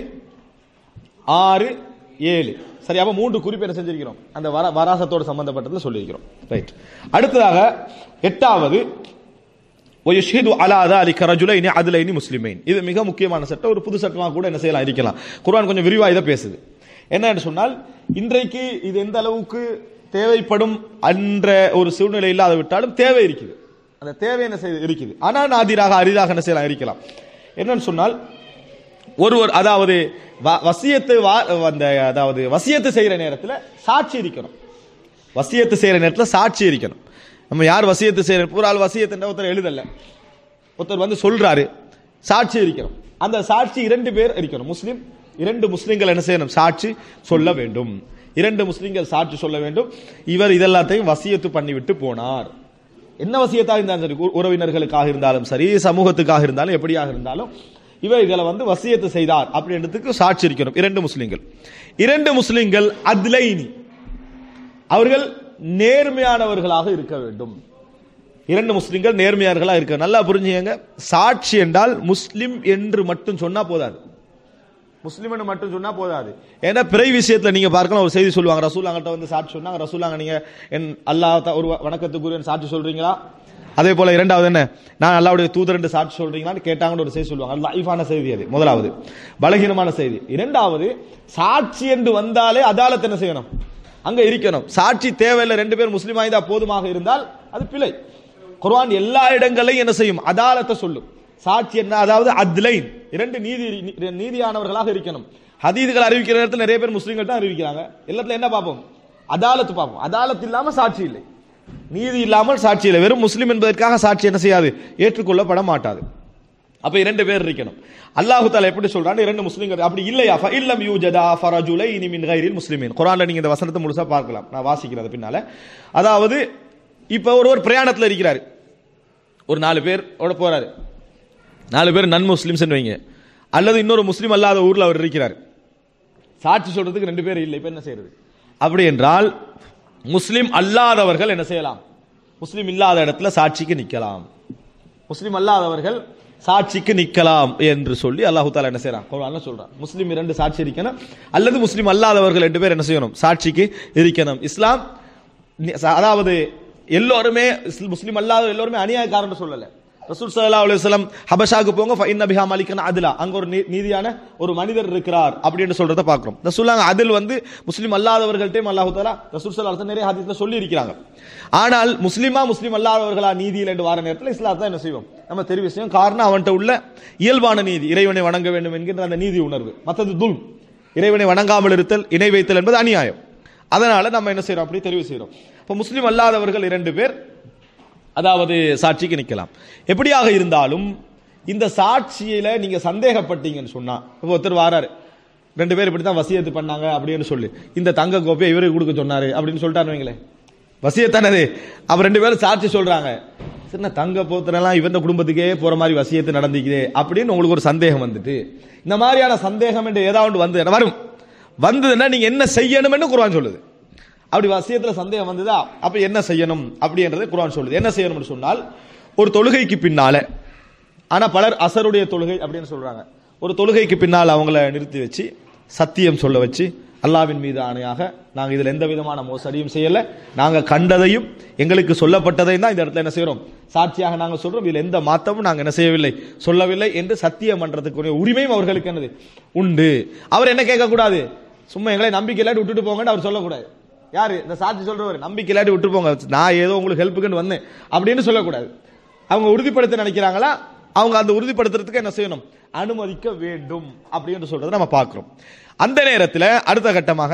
ஆறு ஏழு சரி அப்ப மூன்று குறிப்பு என்ன செஞ்சிருக்கிறோம் அந்த வர வராசத்தோடு சம்பந்தப்பட்டதுல சொல்லியிருக்கிறோம் ரைட் அடுத்ததாக எட்டாவது ويشهد على ذلك رجلين عدلين مسلمين இது மிக முக்கியமான சட்டம் ஒரு புது சட்டமாக கூட என்ன செய்யலாம் இருக்கலாம் குர்ஆன் கொஞ்சம் விரிவா இதை பேசுது என்னன்னு சொன்னால் இன்றைக்கு இது எந்த அளவுக்கு தேவைப்படும் என்ற ஒரு சூழ்நிலை இல்லாத விட்டாலும் தேவை இருக்குது அந்த தேவை என்ன செய்து இருக்குது ஆனா நாதிராக அரிதாக என்ன செய்யலாம் இருக்கலாம் என்னன்னு சொன்னால் ஒருவர் அதாவது வ- வசியத்து வா- அந்த அதாவது வசியத்து செய்யற நேரத்தில் சாட்சி இருக்கணும் வசியத்து செய்யற நேரத்தில் சாட்சி இருக்கணும் நம்ம யார் வசியத்து செய்யற ஒரு ஆள் வசியத்துன்ற ஒருத்தர் எழுதல ஒருத்தர் வந்து சொல்றாரு சாட்சி இருக்கணும் அந்த சாட்சி இரண்டு பேர் இருக்கணும் முஸ்லிம் இரண்டு முஸ்லிம்கள் என்ன செய்யணும் சாட்சி சொல்ல வேண்டும் இரண்டு முஸ்லிம்கள் சாட்சி சொல்ல வேண்டும் இவர் இதெல்லாத்தையும் வசியத்து பண்ணிவிட்டு போனார் என்ன வசியத்தாக இருந்தாலும் சரி உ- உறவினர்களுக்காக இருந்தாலும் சரி சமூகத்துக்காக இருந்தாலும் எப்படியாக இருந்தாலும் இவைகளை வந்து வசியத்து செய்தார் அப்படின்றதுக்கு சாட்சி இருக்கணும் இரண்டு முஸ்லிம்கள் இரண்டு முஸ்லிம்கள் அத்லைனி அவர்கள் நேர்மையானவர்களாக இருக்க வேண்டும் இரண்டு முஸ்லிம்கள் நேர்மையாளர்களாக இருக்க நல்லா புரிஞ்சுக்கங்க சாட்சி என்றால் முஸ்லிம் என்று மட்டும் சொன்னா போதாது முஸ்லிம்னு மட்டும் சொன்னா போதாது ஏன்னா பிறை விஷயத்துல நீங்க பார்க்கலாம் ஒரு செய்தி சொல்லுவாங்க ரசூலாங்கிட்ட வந்து சாட்சி சொன்னாங்க ரசூலாங்க நீங்க என் அல்லாஹ் த- ஒரு வணக்கத்துக்குரிய சாட்சி சொல்றீங்களா அதே போல இரண்டாவது என்ன நான் அல்லாவுடைய தூதர் என்று சாட்சி சொல்றீங்களான்னு கேட்டாங்கன்னு ஒரு செய்தி சொல்லுவாங்க அது லைஃபான செய்தி அது முதலாவது பலகீனமான செய்தி இரண்டாவது சாட்சி என்று வந்தாலே அதாலத் என்ன செய்யணும் அங்க இருக்கணும் சாட்சி தேவையில்லை ரெண்டு பேர் முஸ்லீம் ஆய்ந்தா போதுமாக இருந்தால் அது பிழை குர்ஆன் எல்லா இடங்களையும் என்ன செய்யும் அதாலத்தை சொல்லும் சாட்சி என்ன அதாவது அத்லைன் இரண்டு நீதி நீதியானவர்களாக இருக்கணும் ஹதீதுகள் அறிவிக்கிற நேரத்தில் நிறைய பேர் முஸ்லீம்கள் தான் அறிவிக்கிறாங்க எல்லாத்துல என்ன பார்ப்போம் அதாலத்து பார்ப்போம் அதாலத் இல்லாம சாட்சி இல்லை நீதி இல்லாமல் சாட்சி இல்லை வெறும் முஸ்லீம் என்பதற்காக சாட்சி என்ன செய்யாது ஏற்றுக்கொள்ளப்பட மாட்டாது அப்ப இரண்டு பேர் இருக்கணும் அல்லாஹு தாலா எப்படி சொல்றான் இரண்டு முஸ்லிம்கள் அப்படி இல்லையா இல்லம் யூஜதா ஃபரஜுலைனி மின் கைரில் முஸ்லிமின் குர்ஆன்ல நீங்க இந்த வசனத்தை முழுசா பார்க்கலாம் நான் வாசிக்கிறது பின்னால அதாவது இப்ப ஒருவர் பிரயாணத்துல இருக்கிறாரு ஒரு நாலு பேர் ஓட போறாரு நாலு பேர் நன் முஸ்லிம்ஸ் வைங்க அல்லது இன்னொரு முஸ்லீம் அல்லாத ஊர்ல அவர் இருக்கிறார் சாட்சி சொல்றதுக்கு ரெண்டு பேர் இல்லை இப்ப என்ன செய்யறது அப்படி என்றால் முஸ்லிம் அல்லாதவர்கள் என்ன செய்யலாம் முஸ்லிம் இல்லாத இடத்துல சாட்சிக்கு நிக்கலாம் முஸ்லிம் அல்லாதவர்கள் சாட்சிக்கு நிக்கலாம் என்று சொல்லி அல்லாஹு தாலா என்ன செய்யறான் குர்ஆன்ல சொல்றான் முஸ்லிம் இரண்டு சாட்சி இருக்கணும் அல்லது முஸ்லிம் அல்லாதவர்கள் ரெண்டு பேர் என்ன செய்யணும் சாட்சிக்கு இருக்கணும் இஸ்லாம் நி- அதாவது எல்லோருமே இஸ்ல- முஸ்லிம் அல்லாத எல்லோருமே அநியாயக்காரன் சொல்லல ரசூல் ஸல்லல்லாஹு அலைஹி வஸல்லம் ஹபஷாக்கு போங்க ஃபஇன்ன பிஹா மலிக்கன் அதுலா அங்க ஒரு நீ- நீதியான ஒரு மனிதர் இருக்கிறார் அப்படின்னு சொல்றத பார்க்கிறோம் ரசூலுல்லாஹ் அதில் வந்து முஸ்லிம் அல்லாதவர்கள்ட்டையும் அல்லாஹ் தஆலா ரசூல் ஸல்லல்லாஹு அலைஹி வஸல்லம் நிறைய ஹதீஸ்ல சொல்லி இருக்கிறாங்க ஆனால் முஸ்லிமா முஸ்லிம் அல்லாதவர்களா நீதியில் என்று வார நேரத்தில் இஸ்லாத்தை என்ன செய்வோம் நம்ம தெரிவு செய்வோம் காரணம் அவன்கிட்ட உள்ள இயல்பான நீதி இறைவனை வணங்க வேண்டும் என்கின்ற அந்த நீதி உணர்வு மற்றது துல் இறைவனை வணங்காமல் இருத்தல் இணை வைத்தல் என்பது அநியாயம் அதனால நம்ம என்ன செய்றோம் அப்படி தெரிவு செய்றோம் இப்போ முஸ்லிம் அல்லாதவர்கள் இரண்டு பேர் அதாவது சாட்சிக்கு நிக்கலாம் எப்படியாக இருந்தாலும் இந்த சாட்சியில நீங்க சந்தேகப்பட்டீங்கன்னு சொன்னா இப்போ ஒருத்தர் வாராரு ரெண்டு பேர் இப்படி தான் வசியத்து பண்ணாங்க அப்படின்னு சொல்லி இந்த தங்க கோப்பையை இவருக்கு கொடுக்க சொன்னாரு அப்படின்னு சொல்லிட்டாரு வைங்களேன் வசியத்தானது அப்ப ரெண்டு பேரும் சாட்சி சொல்றாங்க சின்ன தங்க போத்திரெல்லாம் இவந்த குடும்பத்துக்கே போற மாதிரி வசியத்து நடந்துக்குதே அப்படின்னு உங்களுக்கு ஒரு சந்தேகம் வந்துட்டு இந்த மாதிரியான சந்தேகம் என்று ஏதாவது வந்து வரும் வந்ததுன்னா நீங்க என்ன செய்யணும்னு குர்ஆன் சொல்லுது அப்படி வசியத்துல சந்தேகம் வந்ததா அப்ப என்ன செய்யணும் அப்படின்றதை குர்ஆன் சொல்லுது என்ன செய்யணும்னு சொன்னால் ஒரு தொழுகைக்கு பின்னால ஆனா பலர் அசருடைய தொழுகை அப்படின்னு சொல்றாங்க ஒரு தொழுகைக்கு பின்னால் அவங்கள நிறுத்தி வச்சு சத்தியம் சொல்ல வச்சு அல்லாவின் மீது ஆணையாக நாங்க இதுல எந்த விதமான மோசடியும் செய்யல நாங்க கண்டதையும் எங்களுக்கு சொல்லப்பட்டதையும் தான் இந்த இடத்துல என்ன செய்றோம் சாட்சியாக நாங்க சொல்றோம் இதுல எந்த மாத்தமும் நாங்க என்ன செய்யவில்லை சொல்லவில்லை என்று சத்தியம் பண்றதுக்குரிய உரிமையும் அவர்களுக்கு என்னது உண்டு அவர் என்ன கேட்கக்கூடாது சும்மா எங்களை நம்பிக்கை இல்லாட்டி விட்டுட்டு போங்கன்னு அவர் சொல்லக்கூடாது யாரு இந்த சாட்சி சொல்றவர் நம்பிக்கை இல்லாட்டி விட்டு போங்க நான் ஏதோ உங்களுக்கு ஹெல்ப்புக்குன்னு வந்தேன் அப்படின்னு சொல்லக்கூடாது அவங்க உறுதிப்படுத்த நினைக்கிறாங்களா அவங்க அந்த உறுதிப்படுத்துறதுக்கு என்ன செய்யணும் அனுமதிக்க வேண்டும் அப்படின்னு சொல்றதை நம்ம பார்க்கிறோம் அந்த நேரத்தில் அடுத்த கட்டமாக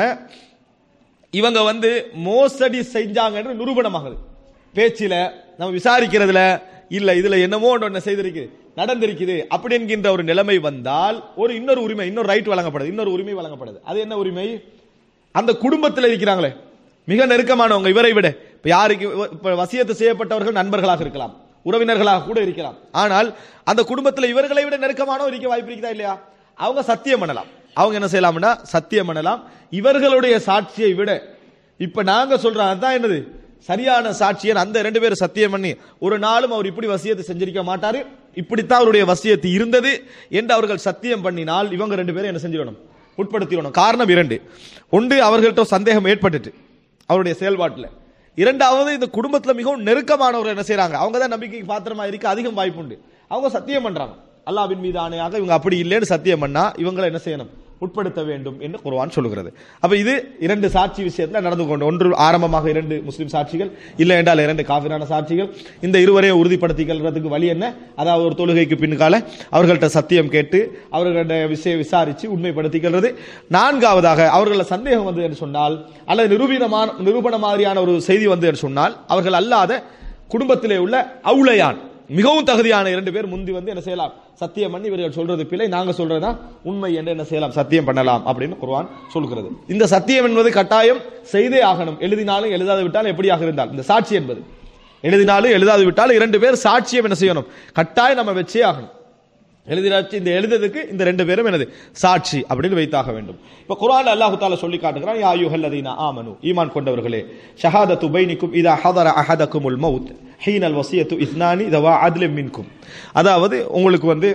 இவங்க வந்து மோசடி செஞ்சாங்கன்ற நிரூபணமாகுது பேச்சில நம்ம விசாரிக்கிறதுல இல்ல இதுல என்னமோ ஒன்று செய்திருக்கு நடந்திருக்குது அப்படி என்கின்ற ஒரு நிலைமை வந்தால் ஒரு இன்னொரு உரிமை இன்னொரு ரைட் வழங்கப்படுது இன்னொரு உரிமை வழங்கப்படுது அது என்ன உரிமை அந்த குடும்பத்தில் இருக்கிறாங்களே மிக நெருக்கமானவங்க இவரை விட இப்ப யாருக்கு இப்ப வசியத்து செய்யப்பட்டவர்கள் நண்பர்களாக இருக்கலாம் உறவினர்களாக கூட இருக்கலாம் ஆனால் அந்த குடும்பத்தில் இவர்களை விட நெருக்கமானவர் இருக்க வாய்ப்பு இருக்குதா இல்லையா அவங்க சத்தியம் பண்ணலாம் அவங்க என்ன செய்யலாம்னா சத்தியம் பண்ணலாம் இவர்களுடைய சாட்சியை விட இப்ப நாங்க சொல்றோம் அதான் என்னது சரியான சாட்சியன் அந்த ரெண்டு பேரும் சத்தியம் பண்ணி ஒரு நாளும் அவர் இப்படி வசியத்தை செஞ்சிருக்க மாட்டாரு இப்படித்தான் அவருடைய வசியத்து இருந்தது என்று அவர்கள் சத்தியம் பண்ணினால் இவங்க ரெண்டு பேரும் என்ன செஞ்சிடணும் உட்படுத்திடணும் காரணம் இரண்டு ஒன்று அவர்கள்ட்ட சந்தேகம் ஏற்பட்டுட்டு அவருடைய செயல்பாட்டில் இரண்டாவது இந்த குடும்பத்தில் மிகவும் நெருக்கமானவர்கள் என்ன செய்றாங்க அவங்க தான் நம்பிக்கைக்கு பாத்திரமா இருக்க அதிகம் வாய்ப்பு உண்டு அவங்க சத்தியம் பண்றாங்க அல்லாவின் மீது ஆணையாக இவங்க அப்படி இல்லைன்னு சத்தியம் பண்ணா இவங்களை என்ன செய்யணும் உட்படுத்த வேண்டும் என்று குர்ஆன் சொல்லுகிறது அப்ப இது இரண்டு சாட்சி விஷயத்துல நடந்து கொண்டு ஒன்று ஆரம்பமாக இரண்டு முஸ்லிம் சாட்சிகள் இல்லை என்றால் இரண்டு காபிரான சாட்சிகள் இந்த இருவரையும் உறுதிப்படுத்திக்கிறதுக்கு வழி என்ன அதாவது ஒரு தொழுகைக்கு பின்கால அவர்கள்ட்ட சத்தியம் கேட்டு அவர்களோட விஷயம் விசாரிச்சு உண்மைப்படுத்திக்கிறது நான்காவதாக அவர்கள சந்தேகம் வந்து என்று சொன்னால் அல்லது நிரூபணமான நிரூபண மாதிரியான ஒரு செய்தி வந்து என்று சொன்னால் அவர்கள் அல்லாத குடும்பத்திலே உள்ள அவுளையான் மிகவும் தகுதியான இரண்டு பேர் முந்தி வந்து என்ன செய்யலாம் சத்தியம் பண்ணி இவர்கள் சொல்றது பிழை நாங்க சொல்றதா உண்மை என்று என்ன செய்யலாம் சத்தியம் பண்ணலாம் அப்படின்னு குர்ஆன் சொல்கிறது இந்த சத்தியம் என்பது கட்டாயம் செய்தே ஆகணும் எழுதினாலும் எழுதாது விட்டாலும் எப்படியாக இருந்தால் இந்த சாட்சி என்பது எழுதினாலும் எழுதாது விட்டாலும் இரண்டு பேர் சாட்சியம் என்ன செய்யணும் கட்டாயம் நம்ம வச்சே ஆகணும் எழுதினாச்சு இந்த எழுதுறதுக்கு இந்த ரெண்டு பேரும் எனது சாட்சி அப்படின்னு வைத்தாக வேண்டும் இப்ப குர்ஆன்ல அல்லாஹ் தஆலா சொல்லி காட்டுகிறான் யா அய்யுஹல்லதீன ஆமனு ஈமான் கொண்டவர்களே ஷஹாதத்து பைனிக்கும் இதா ஹதர அஹதகுமுல் மௌத் ஹீனல் வசியத்து இஸ்னானி தவா அத்லிம் மின்கும் அதாவது உங்களுக்கு வந்து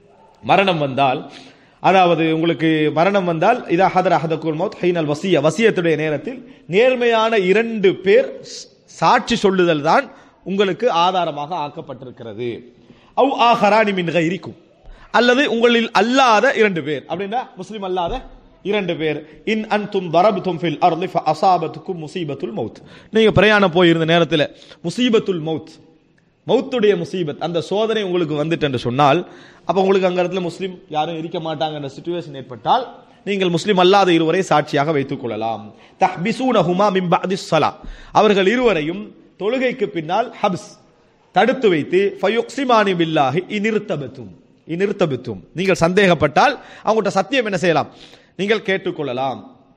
மரணம் வந்தால் அதாவது உங்களுக்கு மரணம் வந்தால் இதா ஹதர அஹதகுல் மௌத் ஹீனல் வசிய வசியத்துடைய நேரத்தில் நேர்மையான இரண்டு பேர் சாட்சி சொல்லுதல் தான் உங்களுக்கு ஆதாரமாக ஆக்கப்பட்டிருக்கிறது அவ் ஆஹரானி மின் கைரிக்கும் அல்லது உங்களில் அல்லாத இரண்டு பேர் அப்படின்னா முஸ்லிம் அல்லாத இரண்டு பேர் இன் அன்தும் தரபுதும் ஃபில் அர்லி அசாபத்துக்கும் முசீபத்துல் மவுத் நீங்க பிரயாணம் போயிருந்த நேரத்தில் முசீபத்துல் மவுத் மவுத்துடைய முசீபத் அந்த சோதனை உங்களுக்கு வந்துட்டு என்று சொன்னால் அப்ப உங்களுக்கு அங்க இடத்துல முஸ்லிம் யாரும் இருக்க மாட்டாங்க என்ற சுச்சுவேஷன் ஏற்பட்டால் நீங்கள் முஸ்லிம் அல்லாத இருவரை சாட்சியாக வைத்துக் கொள்ளலாம் தஹ்பிசூனஹுமா மின் பஅதி ஸலா அவர்கள் இருவரையும் தொழுகைக்கு பின்னால் ஹப்ஸ் தடுத்து வைத்து ஃபயுக்ஸிமானி பில்லாஹி இனிர்த்தபத்தும் இனிர்த்தபித்தும் நீங்கள் சந்தேகப்பட்டால் அவங்கள்ட்ட சத்தியம் என்ன செய்யலாம் நீங்கள் கேட்டுக்கொள்ளலாம்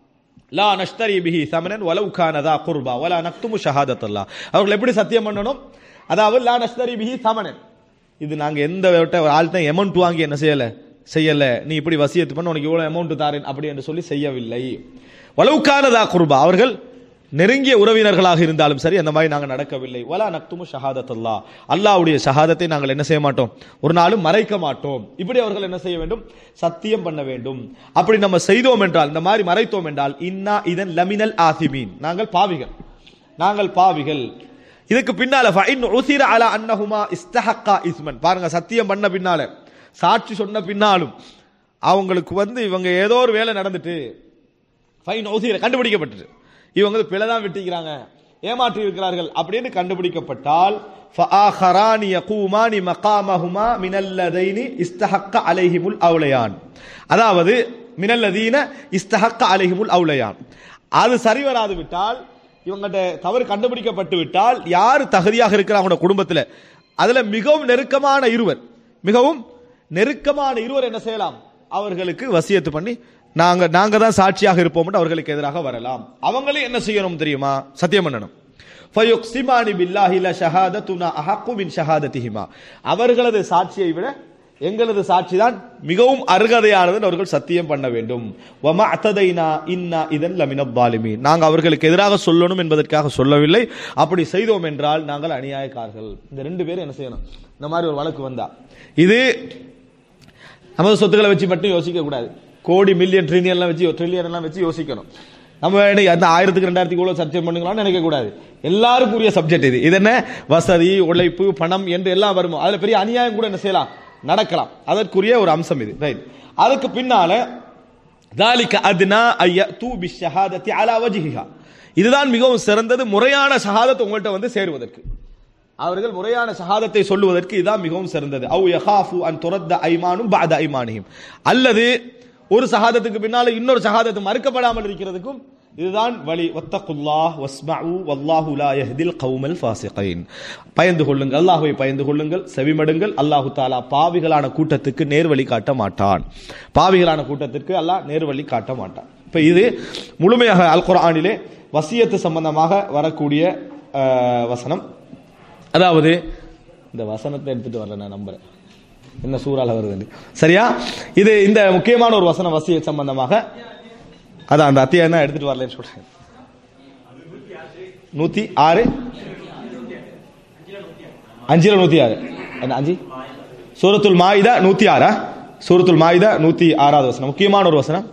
லா நஷ்தரி பிஹி சமனன் வலவு கானதா குர்பா வலா நக்துமு ஷஹாதத்தல்லா அவர்கள் எப்படி சத்தியம் பண்ணணும் அதாவது லா நஷ்தரி பிஹி சமனன் இது நாங்க எந்த ஆள்கிட்ட அமௌண்ட் வாங்கி என்ன செய்யல செய்யல நீ இப்படி வசியத்து பண்ண உனக்கு இவ்வளவு அமௌண்ட் தாரேன் அப்படி என்று சொல்லி செய்யவில்லை வலவு கானதா குர்பா அவர்கள் நெருங்கிய உறவினர்களாக இருந்தாலும் சரி அந்த மாதிரி நாங்கள் நடக்கவில்லை வலா நக்துமு ஷஹாதத் அல்லா அல்லாவுடைய ஷஹாதத்தை நாங்கள் என்ன செய்ய மாட்டோம் ஒரு நாளும் மறைக்க மாட்டோம் இப்படி அவர்கள் என்ன செய்ய வேண்டும் சத்தியம் பண்ண வேண்டும் அப்படி நம்ம செய்தோம் என்றால் இந்த மாதிரி மறைத்தோம் என்றால் இன்னா இதன் லமினல் ஆசிமீன் நாங்கள் பாவிகள் நாங்கள் பாவிகள் இதுக்கு பின்னால ஃபைன் உசிர அலா அன்னஹுமா இஸ்தஹக்கா இஸ்மன் பாருங்க சத்தியம் பண்ண பின்னால சாட்சி சொன்ன பின்னாலும் அவங்களுக்கு வந்து இவங்க ஏதோ ஒரு வேலை நடந்துட்டு ஃபைன் உசிர கண்டுபிடிக்கப்பட்டுட்டு இவங்க வந்து பிழை தான் வெட்டிக்கிறாங்க ஏமாற்றி இருக்கிறார்கள் அப்படின்னு கண்டுபிடிக்கப்பட்டால் ஃபஆஹரானி யகூமானி மகாமஹுமா மினல்லதைனி இஸ்தஹக்க அலைஹிமுல் அவுலையான் அதாவது மினல்லதீன இஸ்தஹக்க அலைஹிமுல் அவுலையான் அது சரி வராது விட்டால் இவங்கள்ட்ட தவறு கண்டுபிடிக்கப்பட்டு விட்டால் யார் தகுதியாக இருக்கிறாங்க குடும்பத்தில் அதுல மிகவும் நெருக்கமான இருவர் மிகவும் நெருக்கமான இருவர் என்ன செய்யலாம் அவர்களுக்கு வசியத்து பண்ணி நாங்க நாங்க தான் சாட்சியாக இருப்போம் அவர்களுக்கு எதிராக வரலாம் அவங்களே என்ன செய்யணும் தெரியுமா சத்தியம் பண்ணணும் ஃபயுக்ஸிமானி பில்லாஹி ல ஷஹாதத்துனா அஹக்கு மின் ஷஹாதத்திஹிமா அவர்களது சாட்சியை விட எங்களது சாட்சி தான் மிகவும் அருகதையானது அவர்கள் சத்தியம் பண்ண வேண்டும் வம அத்ததைனா இன்னா இதன் லமின பாலிமி நாங்க அவர்களுக்கு எதிராக சொல்லணும் என்பதற்காக சொல்லவில்லை அப்படி செய்தோம் என்றால் நாங்கள் அநியாயக்காரர்கள் இந்த ரெண்டு பேரும் என்ன செய்யணும் இந்த மாதிரி ஒரு வழக்கு வந்தா இது நமது சொத்துக்களை வச்சு மட்டும் யோசிக்க கூடாது கோடி மில்லியன் ட்ரில்லியன் எல்லாம் வச்சு ட்ரில்லியன் எல்லாம் வச்சு யோசிக்கணும் நம்ம இன்னைக்கு அந்த ஆயிரத்துக்கு ரெண்டாயிரத்துக்கு இவ்வளவு சர்ச்சை பண்ணுங்களாம்னு நினைக்க கூடாது எல்லாருக்குரிய சப்ஜெக்ட் இது இது என்ன வசதி உழைப்பு பணம் என்று எல்லாம் வருமோ அதுல பெரிய அநியாயம் கூட என்ன செய்யலாம் நடக்கலாம் அதற்குரிய ஒரு அம்சம் இது ரைட் அதுக்கு பின்னால ذلك أدنى أن يأتوا بالشهادة على وجهها இதுதான் மிகவும் சிறந்தது முறையான ஷஹாதத் உங்கள்கிட்ட வந்து சேருவதற்கு அவர்கள் முறையான ஷஹாதத்தை சொல்லுவதற்கு இதுதான் மிகவும் சிறந்தது அவு யஹாஃபு அன் துரத்த ஐமானும் பாத ஐமானியும் அல்லது ஒரு ஷஹாதத்துக்கு பின்னால இன்னொரு ஷஹாதத்து மறுக்கப்படாமல் இருக்கிறதுக்கும் இதுதான் வழி வத்தகுல்லாஹ் வஸ்மஉ வல்லாஹு லா யஹ்தில் கௌமல் ஃபாசிகைன் பயந்து கொள்ளுங்கள் அல்லாஹ்வை பயந்து கொள்ளுங்கள் செவிமடுங்கள் அல்லாஹு தாலா பாவிகளான கூட்டத்துக்கு நேர்வழி காட்ட மாட்டான் பாவிகளான கூட்டத்திற்கு அல்லாஹ் நேர்வழி காட்ட மாட்டான் இப்ப இது முழுமையாக அல் குர்ஆனிலே வசியத்து சம்பந்தமாக வரக்கூடிய அஹ், வசனம் அதாவது இந்த வசனத்தை எடுத்துட்டு வரல நான் நம்புறேன் என்ன சூறால வருது சரியா இது இந்த முக்கியமான ஒரு வசனம் வசிய சம்பந்தமாக அதான் அந்த அத்தியாயம் தான் எடுத்துட்டு வரலன்னு சொல்றேன் நூத்தி ஆறு அஞ்சுல நூத்தி ஆறு என்ன அஞ்சு சூரத்துல் மாயிதா நூத்தி ஆறா சூரத்துல் மாயிதா நூத்தி ஆறாவது வசனம் முக்கியமான ஒரு வசனம்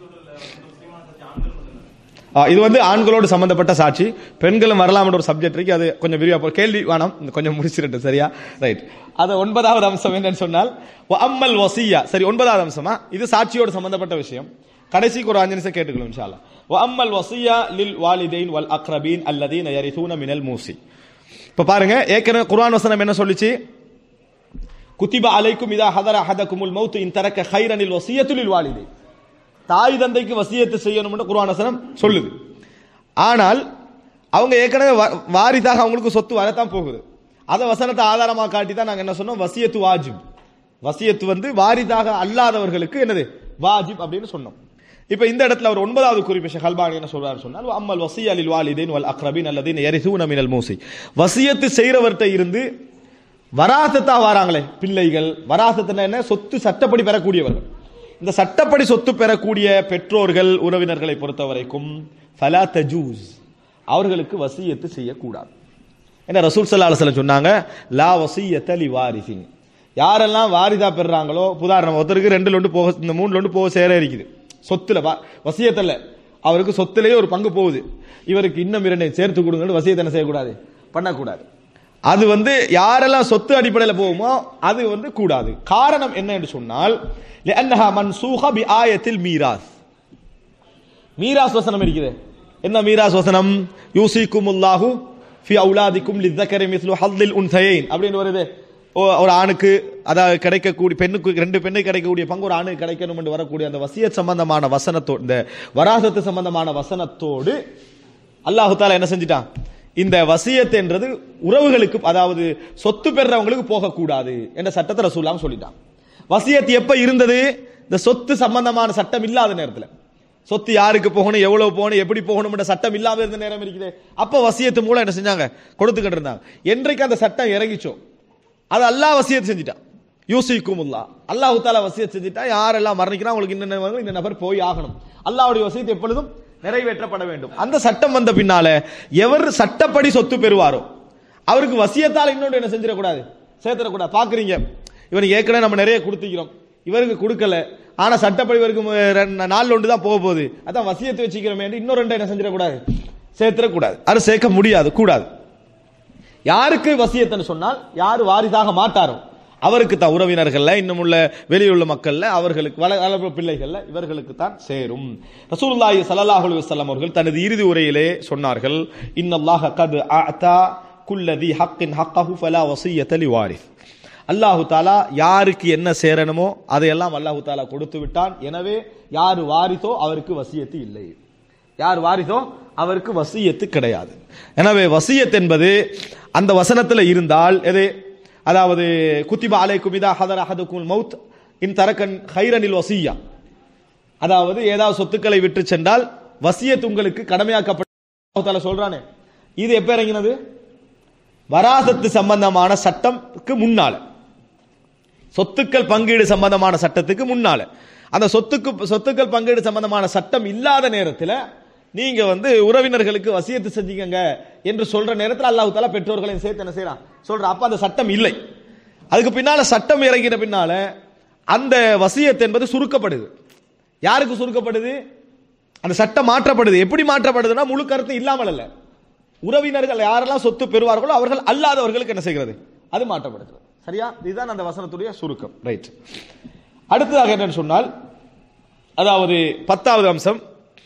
ஆ, இது வந்து ஆண்களோடு சம்பந்தப்பட்ட சாட்சி பெண்களும் வரலாம்ன்ற ஒரு சப்ஜெக்ட் இருக்கு அது கொஞ்சம் விரிவா போ- கேள்வி வேணாம் கொஞ்சம் முடிச்சிருட்டு சரியா ரைட் அது ஒன்பதாவது அம்சம் என்னன்னு சொன்னால் வ அம்மல் வசியா சரி ஒன்பதாவது அம்சமா இது சாட்சியோடு சம்பந்தப்பட்ட விஷயம் கடைசிக்கு ஒரு அஞ்சு நிமிஷம் கேட்டுக்கலாம் இன்ஷா அல்லாஹ் வ அம்மல் வசியா லில் வாலிதைன் வல் அக்ரபீன் அல்லதீன யரிசூன மினல் மூசி இப்ப பாருங்க ஏற்கனவே குர்ஆன் வசனம் என்ன சொல்லுச்சு குத்திப அலைக்கும் இதா ஹதர அஹதகுமுல் மௌத் இன் தரக்க ஹைரனில் வசியத்து லில் வாலிதை தாய் தந்தைக்கு வசியத்து செய்யணும்னு குர்ஆன் வசனம் சொல்லுது ஆனால் அவங்க ஏற்கனவே வா- வாரிசாக அவங்களுக்கு சொத்து வரத்தான் போகுது அதை வசனத்தை ஆதாரமா காட்டி தான் நாங்க என்ன சொன்னோம் வசியத்து வாஜிப் வசியத்து வந்து வாரிதாக அல்லாதவர்களுக்கு என்னது வாஜிப் அப்படின்னு சொன்னோம் இப்ப இந்த இடத்துல அவர் ஒன்பதாவது குறிப்பு ஷேக் அல்பானி என்ன சொல்றாரு சொன்னால் அம்மல் வசியா லில் வாலிதைன் வல் அக்ரபின் அல்லதீன் யரிசூன மினல் மூசி வசியத்து செய்றவர்கிட்ட இருந்து வராசத்தா வராங்களே பிள்ளைகள் வராசத்துனா என்ன சொத்து சட்டப்படி பெறக்கூடியவர்கள் இந்த சட்டப்படி சொத்து பெறக்கூடிய பெற்றோர்கள் உறவினர்களை பொறுத்த வரைக்கும் ஃபலா தஜூஸ் அவர்களுக்கு வசியத்து செய்யக்கூடாது என்ன ரசூல் சல்லா அலுவலம் சொன்னாங்க லா வசியத்த லி வாரிசின் யாரெல்லாம் வாரிதா பெறுறாங்களோ உதாரணம் ஒருத்தருக்கு ரெண்டுல ஒன்று போக இந்த மூணுல ஒன்று போக சேர இருக்குது சொத்துல வா- வசியத்துல அவருக்கு சொத்துலயே ஒரு பங்கு போகுது இவருக்கு இன்னும் இரண்டை சேர்த்து கொடுங்கன்னு வசியத்தை என்ன செய்யக்கூடாது பண்ணக்கூடாது அது வந்து யாரெல்லாம் சொத்து அடிப்படையில் போகுமோ அது வந்து கூடாது காரணம் என்ன என்று சொன்னால் لأنها منسوخة بآية الميراث மீராஸ் வசனம் இருக்குது என்ன மீராஸ் வசனம் யூசிக்குமுல்லாஹு ஃபி அவுலாதிக்கும் லித்தக்கரை மிஸ்லு ஹல்லில் உன்சைன் அப்படின்னு வருது ஓ- ஒரு ஆணுக்கு அதாவது கிடைக்கக்கூடிய பெண்ணுக்கு ரெண்டு பெண்ணுக்கு கிடைக்கக்கூடிய பங்கு ஒரு ஆணுக்கு கிடைக்கணும் என்று வரக்கூடிய அந்த வசியத் சம்பந்தமான வசனத்தோடு இந்த வராசத்து சம்பந்தமான வசனத்தோடு அல்லாஹு தாலா என்ன செஞ்சிட்டான் இந்த வசியத் என்றது உறவுகளுக்கு அதாவது சொத்து பெறவங்களுக்கு போகக்கூடாது என்ற சட்டத்தை ரசூல்லாம் சொல்லிட்டான் வசியத் எப்ப இருந்தது இந்த சொத்து சம்பந்தமான சட்டம் இல்லாத நேரத்துல சொத்து யாருக்கு போகணும் எவ்வளவு போகணும் எப்படி போகணும்ன்ற சட்டம் இல்லாம இருந்த நேரம் இருக்குது அப்ப வசியத்து மூலம் என்ன செஞ்சாங்க கொடுத்துக்கிட்டு இருந்தாங்க என்றைக்கு அந்த சட்டம் இறங்கிச்சோ அது அல்லாஹ் வசியத் செஞ்சிட்டான் யூசிக்கும் அல்லா அல்லாஹு தாலா வசியத் செஞ்சுட்டா யாரெல்லாம் மரணிக்கிறா உங்களுக்கு இந்த இந்த நபர் போய் ஆகணும் அல்லாஹ்வுடைய வசியத் எப்பொழுதும் நிறைவேற்றப்பட வேண்டும் அந்த சட்டம் வந்த பின்னால எவர் சட்டப்படி சொத்து பெறுவாரோ அவருக்கு வசியத்தால் இன்னொன்று என்ன செஞ்சிடக்கூடாது சேர்த்துடக்கூடாது பாக்குறீங்க இவனுக்கு ஏற்கனவே நம்ம நிறைய கொடுத்துக்கிறோம் இவருக்கு கொடுக்கல ஆனா சட்டப்படி இவருக்கு மு- ரெண்டு நாள் ஒன்று தான் போக போகுது அதான் வசியத்தை வச்சுக்கிறோமே இன்னொரு ரெண்டு என்ன செஞ்சிடக்கூடாது சேர்த்துடக்கூடாது அது சேர்க்க முடியாது கூடாது யாருக்கு வசியத்துன்னு சொன்னால் யார் வாரிசாக மாட்டாரோ அவருக்கு தான் உறவினர்கள்ல இன்னும் உள்ள வெளியுள்ள மக்கள்ல அவர்களுக்கு வள வளர்ப்பு பிள்ளைகள்ல இவர்களுக்கு தான் சேரும் ரசூலுல்லாஹி ஸல்லல்லாஹு அலைஹி வஸல்லம் அவர்கள் தனது இறுதி உரையிலே சொன்னார்கள் இன்னல்லாஹ கத் அஅதா குல்லதி ஹக்கின் ஹக்கஹு ஃபலா வசியத லிவாரிஸ் அல்லாஹு தாலா யாருக்கு என்ன சேரணுமோ அதையெல்லாம் அல்லாஹு தாலா கொடுத்து விட்டான் எனவே யார் வாரிசோ அவருக்கு வசியத்து இல்லை யார் வாரிசோ அவருக்கு வசியத்து கிடையாது எனவே வசியத் என்பது அந்த வசனத்தில் இருந்தால் எது அதாவது குத்திபா அலைக்கும் இதா ஹதர் அஹதுக்கும் மவுத் இன் தரக்கன் ஹைரனில் வசியா அதாவது ஏதாவது சொத்துக்களை விட்டு சென்றால் வசியத் உங்களுக்கு கடமையாக்கப்பட்ட அல்லாஹ் தாலா சொல்றானே இது எப்ப இறங்கினது வராசத்து சம்பந்தமான சட்டம்க்கு முன்னால சொத்துக்கள் பங்கீடு சம்பந்தமான சட்டத்துக்கு முன்னால அந்த சொத்துக்கு சொத்துக்கள் பங்கீடு சம்பந்தமான சட்டம் இல்லாத நேரத்தில் நீங்க வந்து உறவினர்களுக்கு வசியத்து செஞ்சுக்கங்க என்று சொல்ற நேரத்தில் அல்லாஹ் தாலா பெற்றோர்களையும் சேர்த்து என்ன செய்யறான் சொல்ற அப்ப அந்த சட்டம் இல்லை அதுக்கு பின்னால சட்டம் இறங்கின பின்னால அந்த வசியத் என்பது சுருக்கப்படுது யாருக்கு சுருக்கப்படுது அந்த சட்டம் மாற்றப்படுது எப்படி மாற்றப்படுதுன்னா முழு கருத்து இல்லாமல் அல்ல உறவினர்கள் யாரெல்லாம் சொத்து பெறுவார்களோ அவர்கள் அல்லாதவர்களுக்கு என்ன செய்கிறது அது மாற்றப்படுகிறது சரியா இதுதான் அந்த வசனத்துடைய சுருக்கம் ரைட் அடுத்ததாக என்னன்னு சொன்னால் அதாவது பத்தாவது அம்சம்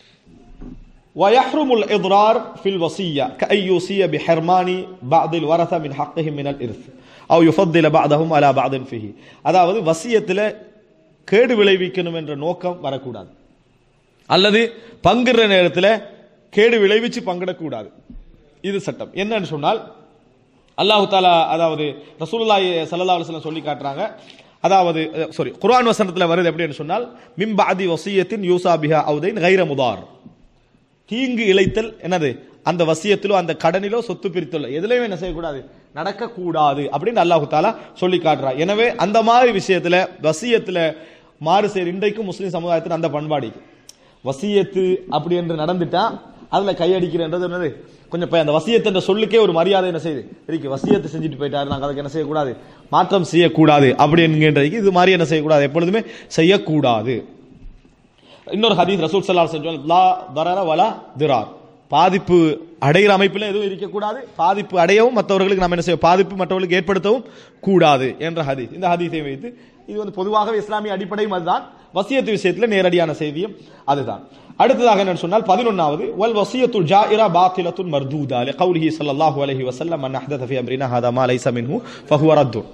ويحرم الإضرار في الوصية كأن يوصي بحرمان بعض الورثة من حقهم من الإرث أو يفضل بعضهم على بعض فيه அதாவது வசியத்தில் கேடு விளைவிக்கணும் என்ற நோக்கம் வரக்கூடாது அல்லது பங்குற நேரத்தில் கேடு விளைவிச்சு பங்கிடக்கூடாது இது சட்டம் என்னன்னு சொன்னால் அல்லாஹு தாலா அதாவது ரசூலுல்லாஹி ஸல்லல்லாஹு அலைஹி வஸல்லம் சொல்லி காட்டுறாங்க அதாவது சாரி குர்ஆன் வசனத்தில் வருது எப்படின்னு சொன்னால் மிம்பாதி வசியத்தின் யூசா பிஹா அவுதைன் கைர முதார் தீங்கு இழைத்தல் என்னது அந்த வசியத்திலோ அந்த கடனிலோ சொத்து பிரித்தலோ எதுலையுமே என்ன செய்யக்கூடாது நடக்கக்கூடாது அப்படின்னு அல்லாஹு தாலா சொல்லி காட்டுறா எனவே அந்த மாதிரி விஷயத்துல வசியத்துல மாறு செய்ய இன்றைக்கும் முஸ்லீம் சமுதாயத்தில் அந்த பண்பாடு இருக்கு. வசியத்து அப்படி என்று நடந்துட்டா அதுல கையடிக்கிறன்றது என்னது கொஞ்சம் போய் அந்த வசியத்து என்ற சொல்லுக்கே ஒரு மரியாதை என்ன செய்யுது இருக்கு வசியத்தை செஞ்சுட்டு போயிட்டாரு நாங்க அதுக்கு என்ன செய்யக்கூடாது மாற்றம் செய்யக்கூடாது அப்படி என்கின்றதுக்கு இது மாதிரி என்ன செய்யக்கூடாது எப்பொழுதுமே செய்யக்கூடாது இன்னொரு ஹதீஸ் ரசூல் சல்லா சொல்லுவாங்க லா தரர வலா திரார் பாதிப்பு அடைகிற அமைப்பில் எதுவும் இருக்கக்கூடாது பாதிப்பு அடையவும் மற்றவர்களுக்கு நம்ம என்ன செய்ய பாதிப்பு மற்றவர்களுக்கு ஏற்படுத்தவும் கூடாது என்ற ஹதீஸ் இந்த ஹதீஸை வைத்து இது வந்து பொதுவாகவே இஸ்லாமிய அடிப்படையும் அதுதான் வசியத்து விஷயத்தில் நேரடியான செய்தியும் அதுதான் அடுத்ததாக என்னன்னு சொன்னால் பதினொன்னாவது வல் வசியத்து ஜாயிரா பாத்திலத்துன் மர்தூதா லகௌலிஹி ஸல்லல்லாஹு அலைஹி வஸல்லம் மன் அஹ்தத ஃபீ அம்ரினா ஹாதா மா லைஸ மின்ஹு ஃபஹுவ ரத்துன்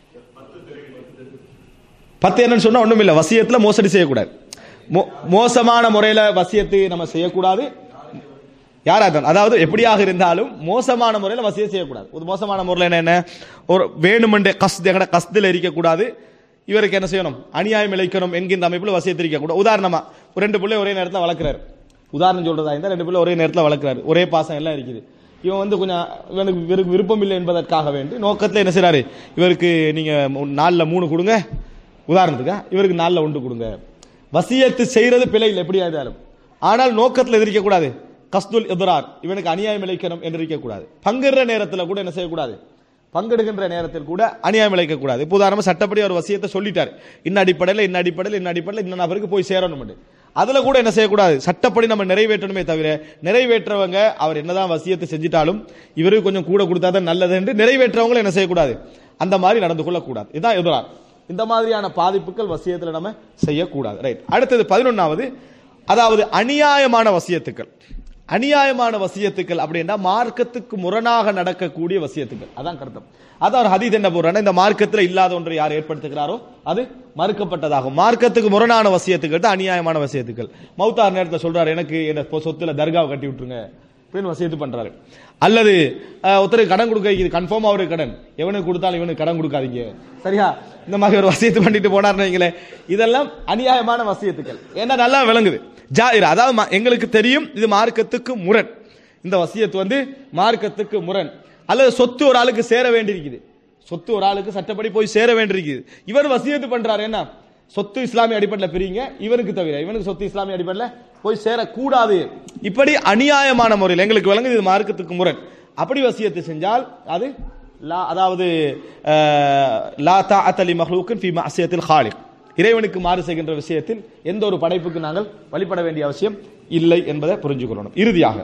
பத்து என்னன்னு சொன்னா ஒண்ணும் இல்ல வசியத்துல மோசடி செய்யக்கூடாது மோ- மோசமான முறையில வசியத்தை நம்ம செய்யக்கூடாது யாரா இருந்தாலும் அதாவது எப்படியாக இருந்தாலும் மோசமான முறையில் வசியம் செய்யக்கூடாது ஒரு மோசமான முறையில் என்ன என்ன ஒரு வேணுமென்றே கஸ்து எங்கட கஸ்தில் இருக்கக்கூடாது இவருக்கு என்ன செய்யணும் அநியாயம் இழைக்கணும் என்கின்ற அமைப்பில் வசியத்தை இருக்கக்கூடாது உதாரணமா ஒரு ரெண்டு பிள்ளை ஒரே நேரத்தில் வளர்க்குறாரு உதாரணம் சொல்றதா இருந்தால் ரெண்டு பிள்ளை ஒரே நேரத்தில் வளர்க்குறாரு ஒரே பாசம் எல்லாம் இருக்குது இவன் வந்து கொஞ்சம் இவனுக்கு இவருக்கு விருப்பம் இல்லை என்பதற்காக வேண்டி நோக்கத்தில் என்ன செய்றாரு இவருக்கு நீங்க மூ- நாலுல மூணு கொடுங்க உதாரணத்துக்கு இவருக்கு நாலுல ஒன்று கொடுங்க வசியத்து செய்யறது பிழை இல்லை எப்படியா இருந்தாலும் ஆனால் நோக்கத்தில் எதிர்க்க கூடாது கஸ்துல் எதிரார் இவனுக்கு அநியாயம் இழைக்கணும் என்று இருக்கக்கூடாது பங்குற நேரத்தில் கூட என்ன செய்யக்கூடாது பங்கெடுக்கின்ற நேரத்தில் கூட அநியாயம் இழைக்க கூடாது இப்போ உதாரணமா சட்டப்படி ஒரு வசியத்தை சொல்லிட்டார் இன்ன அடிப்படையில் இன்ன அடிப்படையில் இன்ன அடிப்படையில் இன்ன நபருக்கு போய் சேரணும் அதுல கூட என்ன செய்யக்கூடாது சட்டப்படி நம்ம நிறைவேற்றணுமே தவிர நிறைவேற்றவங்க அவர் என்னதான் வசியத்தை செஞ்சிட்டாலும் இவருக்கு கொஞ்சம் கூட கொடுத்தா தான் நல்லது என்று நிறைவேற்றவங்களும் என்ன செய்யக்கூடாது அந்த மாதிரி நடந்து கொள்ளக்கூடாது இதுதான் எதிரார் இந்த மாதிரியான பாதிப்புகள் வசியத்தில் நம்ம செய்யக்கூடாது ரைட் அடுத்தது பதினொன்னாவது அதாவது அநியாயமான வசியத்துக்கள் அநியாயமான வசியத்துக்கள் அப்படின்னா மார்க்கத்துக்கு முரணாக நடக்கக்கூடிய வசியத்துக்கள் அதான் கருத்தம் அதான் ஒரு ஹதீத் என்ன போடுறாங்க இந்த மார்க்கத்தில் இல்லாத ஒன்றை யார் ஏற்படுத்துகிறாரோ அது மறுக்கப்பட்டதாகும் மார்க்கத்துக்கு முரணான வசியத்துக்கள் தான் அநியாயமான வசியத்துக்கள் மௌத்தார் நேரத்தில் சொல்றாரு எனக்கு என்ன சொத்துல தர்காவை கட்டி விட்டுருங்க அப்படின்னு வசியத்து பண்றாரு அல்லது அஹ், ஒருத்தருக்கு கடன் கொடுக்க இது கன்ஃபார்ம் அவருக்கு கடன் எவனுக்கு கொடுத்தாலும் இவனுக்கு கடன் கொடுக்காதீங்க சரியா இந்த மாதிரி ஒரு வசியத்து பண்ணிட்டு போனார்னு வைங்களேன் இதெல்லாம் அநியாயமான வசியத்துக்கள் ஏன்னா நல்லா விளங்குது ஜாயிரா அதாவது மா- எங்களுக்கு தெரியும் இது மார்க்கத்துக்கு முரண் இந்த வசியத்து வந்து மார்க்கத்துக்கு முரண் அல்லது சொத்து ஒரு ஆளுக்கு சேர வேண்டியிருக்குது சொத்து ஒரு ஆளுக்கு சட்டப்படி போய் சேர வேண்டியிருக்குது இவர் வசியத்து பண்றாரு என்ன சொத்து இஸ்லாமிய அடிப்படையில் பிரிங்க இவனுக்கு தவிர இவனுக்கு சொத்து இஸ்லாமிய அடிப்படையில் போய் சேரக்கூடாது இப்படி அநியாயமான முறையில் எங்களுக்கு விளங்குது இது மார்க்கத்துக்கு முரண் அப்படி வசியத்தை செஞ்சால் அது லா அதாவது அஹ், லா தாஅத்த லி மஹ்லூக்கின் ஃபீ மஅசியத்தில் ஹாலிக் இறைவனுக்கு மாறு செய்கின்ற விஷயத்தில் எந்த ஒரு படைப்புக்கு நாங்கள் வழிபட வேண்டிய அவசியம் இல்லை என்பதை புரிஞ்சுக்கொள்ளணும் இறுதியாக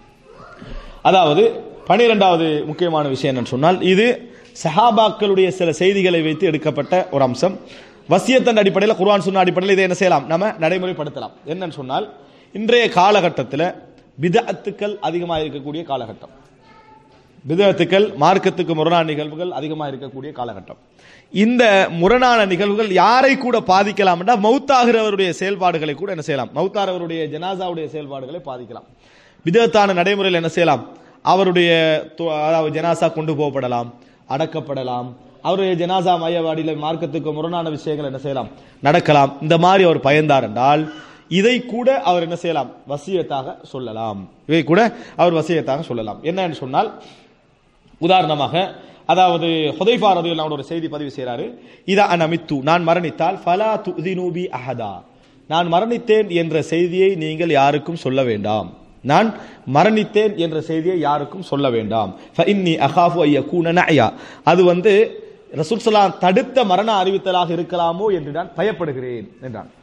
அதாவது பனிரெண்டாவது முக்கியமான விஷயம் என்னன்னு சொன்னால் இது சஹாபாக்களுடைய சில செய்திகளை வைத்து எடுக்கப்பட்ட ஒரு அம்சம் வசியத்தன் அடிப்படையில் குர்ஆன் சொன்ன அடிப்படையில் இதை என்ன செய்யலாம் நம்ம நடைமுறைப்படுத்தலாம் என்னன்னு சொன்னால் இன்றைய காலகட்டத்தில் பிதஅத்துக்கள் அதிகமாக இருக்கக்கூடிய காலகட்டம் பிதத்துக்கள் மார்க்கத்துக்கு முரணான நிகழ்வுகள் அதிகமாக இருக்கக்கூடிய காலகட்டம் இந்த முரணான நிகழ்வுகள் யாரை கூட பாதிக்கலாம் என்றால் மௌத்தாகிறவருடைய செயல்பாடுகளை கூட என்ன செய்யலாம் மௌத்தாகிறவருடைய ஜனாசாவுடைய செயல்பாடுகளை பாதிக்கலாம் பிதத்தான நடைமுறையில் என்ன செய்யலாம் அவருடைய து- அதாவது ஜனாசா கொண்டு போகப்படலாம் அடக்கப்படலாம் அவருடைய ஜனாசா மையவாடியில் மார்க்கத்துக்கு முரணான விஷயங்கள் என்ன செய்யலாம் நடக்கலாம் இந்த மாதிரி அவர் பயந்தார் என்றால் இதை கூட அவர் என்ன செய்யலாம் வசியத்தாக சொல்லலாம் இதை கூட அவர் வசியத்தாக சொல்லலாம் என்னன்னு சொன்னால் உதாரணமாக அதாவது ஹுதைஃபா ரதியுல்லாஹு ஒரு செய்தி பதிவு செய்றாரு இதா அனமித்து நான் மரணித்தால் ஃபலா துதினூபி அஹதா நான் மரணித்தேன் என்ற செய்தியை நீங்கள் யாருக்கும் சொல்ல வேண்டாம் நான் மரணித்தேன் என்ற செய்தியை யாருக்கும் சொல்ல வேண்டாம் ஃபஇன்னி அகாஃபு ஐ யகூன நஅயா அது வந்து ரசூல் ஸல்லல்லாஹு தடுத்த மரண அறிவித்தலாக இருக்கலாமோ என்று நான் பயப்படுகிறேன் என்றான்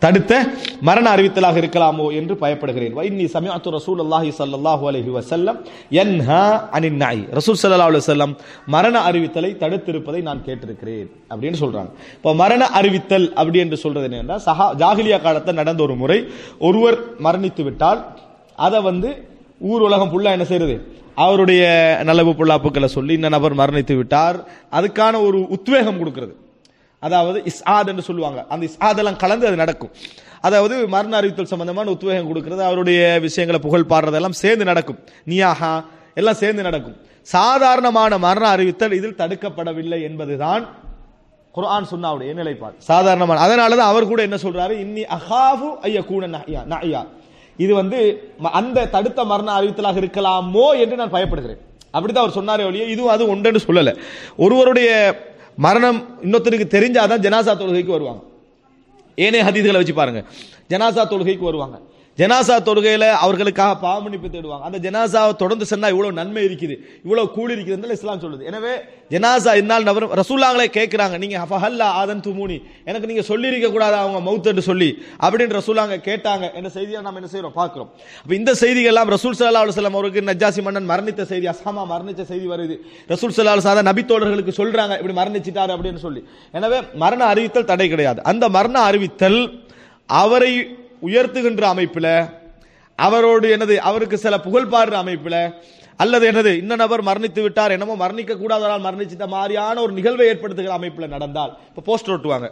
தடுத்த மரண அறிவித்தலாக இருக்கலாமோ என்று பயப்படுகிறேன் வைன்னி சமிஅத்து ரசூலுல்லாஹி ஸல்லல்லாஹு அலைஹி வஸல்லம் யன்ஹா அனின் நாய் ரசூல் ஸல்லல்லாஹு அலைஹி வஸல்லம் மரண அறிவித்தலை தடுத்திருப்பதை நான் கேட்டிருக்கிறேன் அப்படின்னு சொல்றாங்க இப்போ மரண அறிவித்தல் அப்படி என்று சொல்றது என்னன்னா சஹா ஜாகிலியா காலத்தில் நடந்த ஒரு முறை ஒருவர் மரணித்து விட்டால் அதை வந்து ஊர் உலகம் ஃபுல்லா என்ன செய்யறது அவருடைய நலவு புல்லாப்புக்களை சொல்லி இந்த நபர் மரணித்து விட்டார் அதுக்கான ஒரு உத்வேகம் கொடுக்கிறது அதாவது இஸ்ஆத் என்று சொல்லுவாங்க அந்த இஸ்ஆத் எல்லாம் கலந்து அது நடக்கும் அதாவது மரண அறிவித்தல் சம்பந்தமான உத்வேகம் கொடுக்கிறது அவருடைய விஷயங்களை புகழ் பாடுறதெல்லாம் சேர்ந்து நடக்கும் நியாஹா எல்லாம் சேர்ந்து நடக்கும் சாதாரணமான மரண அறிவித்தல் இதில் தடுக்கப்படவில்லை என்பதுதான் குர்ஆன் சுன்னாவுடைய நிலைப்பாடு சாதாரணமான அதனால தான் அவர் கூட என்ன சொல்றாரு இன்னி அஹாஃபு ஐய கூட நஹ்யா இது வந்து ம- அந்த தடுத்த மரண அறிவித்தலாக இருக்கலாமோ என்று நான் பயப்படுகிறேன் அப்படிதான் அவர் சொன்னாரே ஒழிய இதுவும் அது உண்டுன்னு சொல்லல ஒருவருடைய மரணம் இன்னொருத்தருக்கு தெரிஞ்சாதான் ஜனாசா தொழுகைக்கு வருவாங்க ஏனைய ஹதீதுகளை வச்சு பாருங்க ஜனாசா தொழுகைக்கு வருவாங்க ஜனாசா தொழுகையில அவர்களுக்காக பாவமன்னிப்பு தேடுவாங்க அந்த ஜனாசாவை தொடர்ந்து சொன்னா இவ்வளவு நன்மை இருக்குது இவ்வளவு கூலி இருக்குதுன்னு இஸ்லாம் சொல்லுது எனவே ஜனாசா இந்நாள் நபரும் ரசூல்லாங்களே கேட்கிறாங்க நீங்க ஃபஹல்லா ஆதன் துமூனி எனக்கு நீங்க சொல்லி இருக்க கூடாது அவங்க மவுத்துன்னு சொல்லி அப்படின்னு ரசூலாங்க கேட்டாங்க என்ற செய்தியை நம்ம என்ன செய்யறோம் பார்க்கிறோம் அப்ப இந்த செய்திகள் எல்லாம் ரசூல் சல்லா அலுவலம் அவருக்கு நஜாசி மன்னன் மரணித்த செய்தி அசாமா மரணித்த செய்தி வருது ரசூல் சல்லா அலுவலம் நபி தோழர்களுக்கு சொல்றாங்க இப்படி மரணிச்சிட்டாரு அப்படின்னு சொல்லி எனவே மரண அறிவித்தல் தடை கிடையாது அந்த மரண அறிவித்தல் அவரை உயர்த்துகின்ற அமைப்புல அவரோடு என்னது அவருக்கு சில புகழ் பாடுற அமைப்புல அல்லது என்னது இந்த நபர் மரணித்து விட்டார் என்னமோ மரணிக்க கூடாதவரால் மரணிச்சிட்ட மாதிரியான ஒரு நிகழ்வை ஏற்படுத்துகிற அமைப்புல நடந்தால் இப்ப போஸ்டர் ஒட்டுவாங்க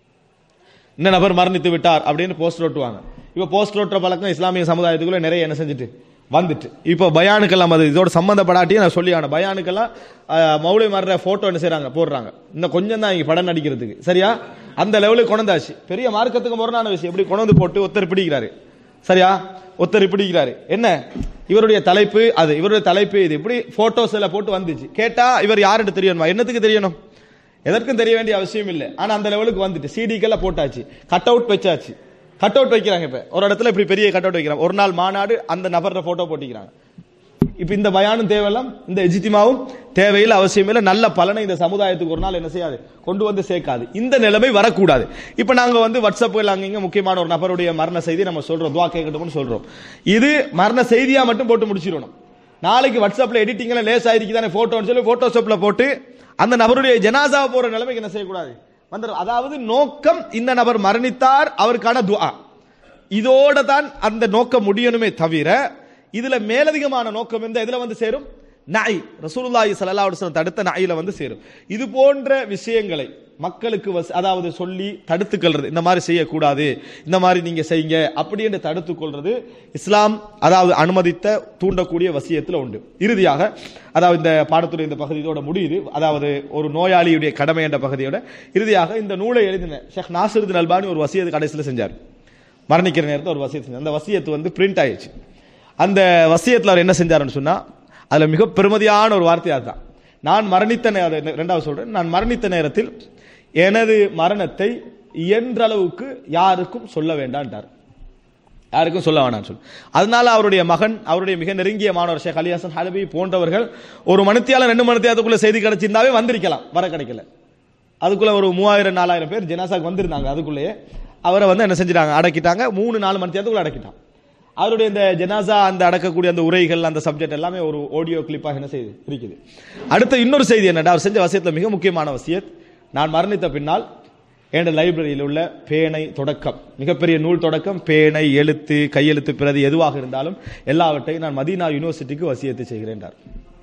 இந்த நபர் மரணித்து விட்டார் அப்படின்னு போஸ்டர் ஒட்டுவாங்க இப்ப போஸ்டர் ஒட்டுற பழக்கம் இஸ்லாமிய சமுதாயத்துக்குள்ள நிறைய என்ன செஞ்சுட்டு வந்துட்டு இப்போ பயானுக்கெல்லாம் அது இதோட சம்பந்தப்படாட்டியும் நான் சொல்லி ஆன பயானுக்கெல்லாம் அஹ், மௌலை மர்ற போட்டோ என்ன செய்றாங்க போடுறாங்க இன்னும் கொஞ்சம் தான் இங்க படம் நடிக்கிறதுக்கு சரியா அந்த லெவலுக்கு கொண்டாச்சு பெரிய மார்க்கத்துக்கு முரணான விஷயம் எப்படி கொண்டு வந்து போட்டு ஒருத்தர் பிடிக்கிறாரு சரியா ஒருத்தர் பிடிக்கிறாரு என்ன இவருடைய தலைப்பு அது இவருடைய தலைப்பு இது இப்படி போட்டோஸ் எல்லாம் போட்டு வந்துச்சு கேட்டா இவர் யாருன்னு தெரியணுமா என்னத்துக்கு தெரியணும் எதற்கும் தெரிய வேண்டிய அவசியம் இல்லை ஆனா அந்த லெவலுக்கு வந்துட்டு சிடிக்கெல்லாம் போட்டாச்சு கட் அவுட் வச்சாச்சு கட் அவுட் வைக்கிறாங்க இப்ப ஒரு இடத்துல இப்படி பெரிய கட் அவுட் வைக்கிறாங்க ஒரு நாள் மாநாடு அந்த நபரோட போட்டோ போட்டிக்கிறாங்க இப்ப இந்த பயானும் தேவையில்லாம் இந்த எஜித்திமாவும் தேவையில்லை அவசியம் இல்லை நல்ல பலனை இந்த சமுதாயத்துக்கு ஒரு நாள் என்ன செய்யாது கொண்டு வந்து சேர்க்காது இந்த நிலைமை வரக்கூடாது இப்ப நாங்க வந்து வாட்ஸ்அப்பில் அங்கங்க முக்கியமான ஒரு நபருடைய மரண செய்தி நம்ம சொல்றோம் துவா கேட்கட்டும்னு சொல்றோம் இது மரண செய்தியா மட்டும் போட்டு முடிச்சிடணும் நாளைக்கு வாட்ஸ்அப்ல எடிட்டிங்ல லேஸ் ஆயிருக்கு தானே போட்டோன்னு சொல்லி போட்டோஷாப்ல போட்டு அந்த நபருடைய ஜனாசா போற நிலைமைக்கு என்ன செய்யக்கூடாது வந்துடும் அதாவது நோக்கம் இந்த நபர் மரணித்தார் அவருக்கான துஆ இதோட தான் அந்த நோக்கம் முடியணுமே தவிர இதுல மேலதிகமான நோக்கம் எந்த இதுல வந்து சேரும் நாய் ரசூலுல்லாஹி ஸல்லல்லாஹு அலைஹி வஸல்லம் தடுத்த நாயில வந்து சேரும் இது போன்ற விஷயங்களை மக்களுக்கு வஸ்- அதாவது சொல்லி தடுத்துக் கொள்றது இந்த மாதிரி செய்யக்கூடாது இந்த மாதிரி நீங்க செய்யுங்க அப்படி என்று தடுத்துக் கொள்றது இஸ்லாம் அதாவது அனுமதித்த தூண்டக்கூடிய வசியத்துல உண்டு இறுதியாக அதாவது இந்த பாடத்துடைய இந்த பகுதி இதோட முடியுது அதாவது ஒரு நோயாளியுடைய கடமை என்ற பகுதியோட இறுதியாக இந்த நூலை எழுதின ஷேக் நாசிருதீன் அல்பானி ஒரு வசியத்து கடைசியில் செஞ்சார் மரணிக்கிற நேரத்தில் ஒரு வசியத்து செஞ்சார் அந்த வசியத்து வந்து பிரிண்ட் ஆயிடுச்சு அந்த வசியத்தில் அவர் என்ன செஞ்சாருன்னு சொன்னா அதுல மிக பெருமதியான ஒரு வார்த்தை அதுதான் நான் மரணித்த நே- அது ரெண்டாவது சொல்றேன் நான் மரணித்த நேரத்தில் எனது மரணத்தை இயன்ற அளவுக்கு யாருக்கும் சொல்ல வேண்டான்ட்டார் யாருக்கும் சொல்ல வேணாம் சொல்லு அதனால அவருடைய மகன் அவருடைய மிக நெருங்கிய மாணவர் ஷேக் அலிஹாசன் ஹலபி போன்றவர்கள் ஒரு மணித்தியால ரெண்டு மணித்தியாலத்துக்குள்ள செய்தி கிடைச்சிருந்தாவே வந்திருக்கலாம் வர கிடைக்கல அதுக்குள்ள ஒரு மூவாயிரம் நாலாயிரம் பேர் ஜனாசாக்கு வந்திருந்தாங்க அதுக்குள்ளேயே அவரை வந்து என்ன செஞ்சிட்டாங்க அடக்கிட்டாங்க மூணு நாலு மணி நேரத்துக்குள்ள அடக்கிட்டான் அவருடைய இந்த ஜனாசா அந்த அடக்கக்கூடிய அந்த உரைகள் அந்த சப்ஜெக்ட் எல்லாமே ஒரு ஆடியோ கிளிப்பாக என்ன செய்யுது இருக்குது அடுத்த இன்னொரு செய்தி என்னடா அவர் செஞ்ச வசியத்துல மிக முக்கியமான வசியத் நான் மரணித்த பின்னால் என்ற லைப்ரரியில் உள்ள பேனை தொடக்கம் மிகப்பெரிய நூல் தொடக்கம் பேனை எழுத்து கையெழுத்து பிரதி எதுவாக இருந்தாலும் எல்லாவற்றையும் நான் மதீனா யூனிவர்சிட்டிக்கு வசியத்து செய்கிறேன் என்றார்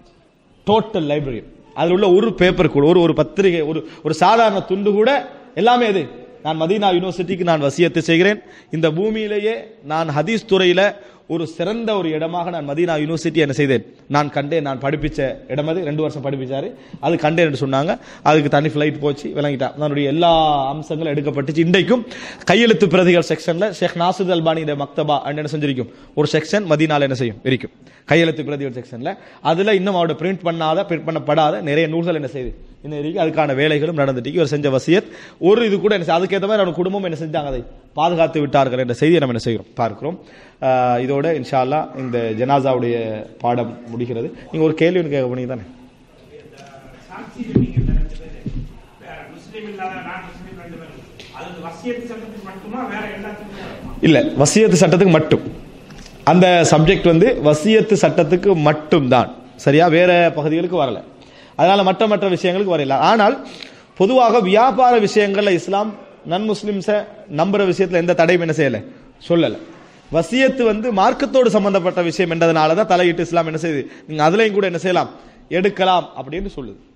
டோட்டல் லைப்ரரி அதில் உள்ள ஒரு பேப்பர் கூட ஒரு ஒரு பத்திரிகை ஒரு ஒரு சாதாரண துண்டு கூட எல்லாமே எது நான் மதீனா யூனிவர்சிட்டிக்கு நான் வசியத்தை செய்கிறேன் இந்த பூமியிலேயே நான் ஹதீஸ் துறையில ஒரு சிறந்த ஒரு இடமாக நான் மதீனா யூனிவர்சிட்டி என்ன செய்தேன் நான் கண்டேன் நான் படிப்பிச்ச இடம் அது ரெண்டு வருஷம் படிப்பிச்சாரு அது கண்டேன் என்று சொன்னாங்க அதுக்கு தனி ஃபிளைட் போச்சு விளங்கிட்டான் அதனுடைய எல்லா அம்சங்களும் எடுக்கப்பட்டுச்சு இன்றைக்கும் கையெழுத்து பிரதிகள் செக்ஷன்ல ஷேக் நாசுத் அல்பானி மக்தபா and என்ன செஞ்சிருக்கும் ஒரு செக்ஷன் மதீனால என்ன செய்யும் இருக்கும் கையெழுத்து பிரதிகள் செக்ஷன்ல அதுல இன்னும் அவரோட பிரிண்ட் பண்ணாத பிரிண்ட் பண்ணப்படாத நிறைய நூல்கள் என்ன செய்யுது இன்னும் இருக்கு அதுக்கான வேலைகளும் நடந்துட்டு இவர் செஞ்ச வசியத் ஒரு இது கூட என்ன செய்ய- அதுக்கேற்ற மாதிரி அவன் குடும்பம் என்ன செஞ்சாங்க அதை பாதுகாத்து விட்டார்கள் என்ற செய்தியை நம்ம என்ன செய்கிறோம் பார்க்கிறோம் ஆஹ் இதோட இன்ஷா அல்லாஹ் இந்த ஜனாசாவுடைய பாடம் முடிகிறது நீங்க ஒரு கேள்வி ஒன்று கேட்க போனீங்க தானே சாட்சி நீங்க ரெண்டு பேரு முஸ்லிம் முஸ்லீம் இல்லாத நான் முஸ்லீம் ரெண்டு பேரும் அது வசியத்து சட்டத்துக்கு மட்டுமா வேற எல்லாத்துக்குமே வருமா? இல்ல வசியத்து சட்டத்துக்கு மட்டும் அந்த சப்ஜெக்ட் வந்து வசியத்து சட்டத்துக்கு மட்டும்தான் சரியா வேற பகுதிகளுக்கு வரல அதனால மற்ற மற்ற விஷயங்களுக்கு வரல ஆனால் பொதுவாக வியாபார விஷயங்கள்ல இஸ்லாம் நன் முஸ்லிம்ஸை நம்புற விஷயத்துல எந்த தடையும் என்ன செய்யல சொல்லல வசியத்து வந்து மார்க்கத்தோடு சம்பந்தப்பட்ட விஷயம் என்றதுனால தான் தலையிட்டு இஸ்லாம் என்ன செய்யுது நீங்க அதுலயும் கூட என்ன செய்யலாம் எடுக்கலாம் அப்படின்னு சொல்லுது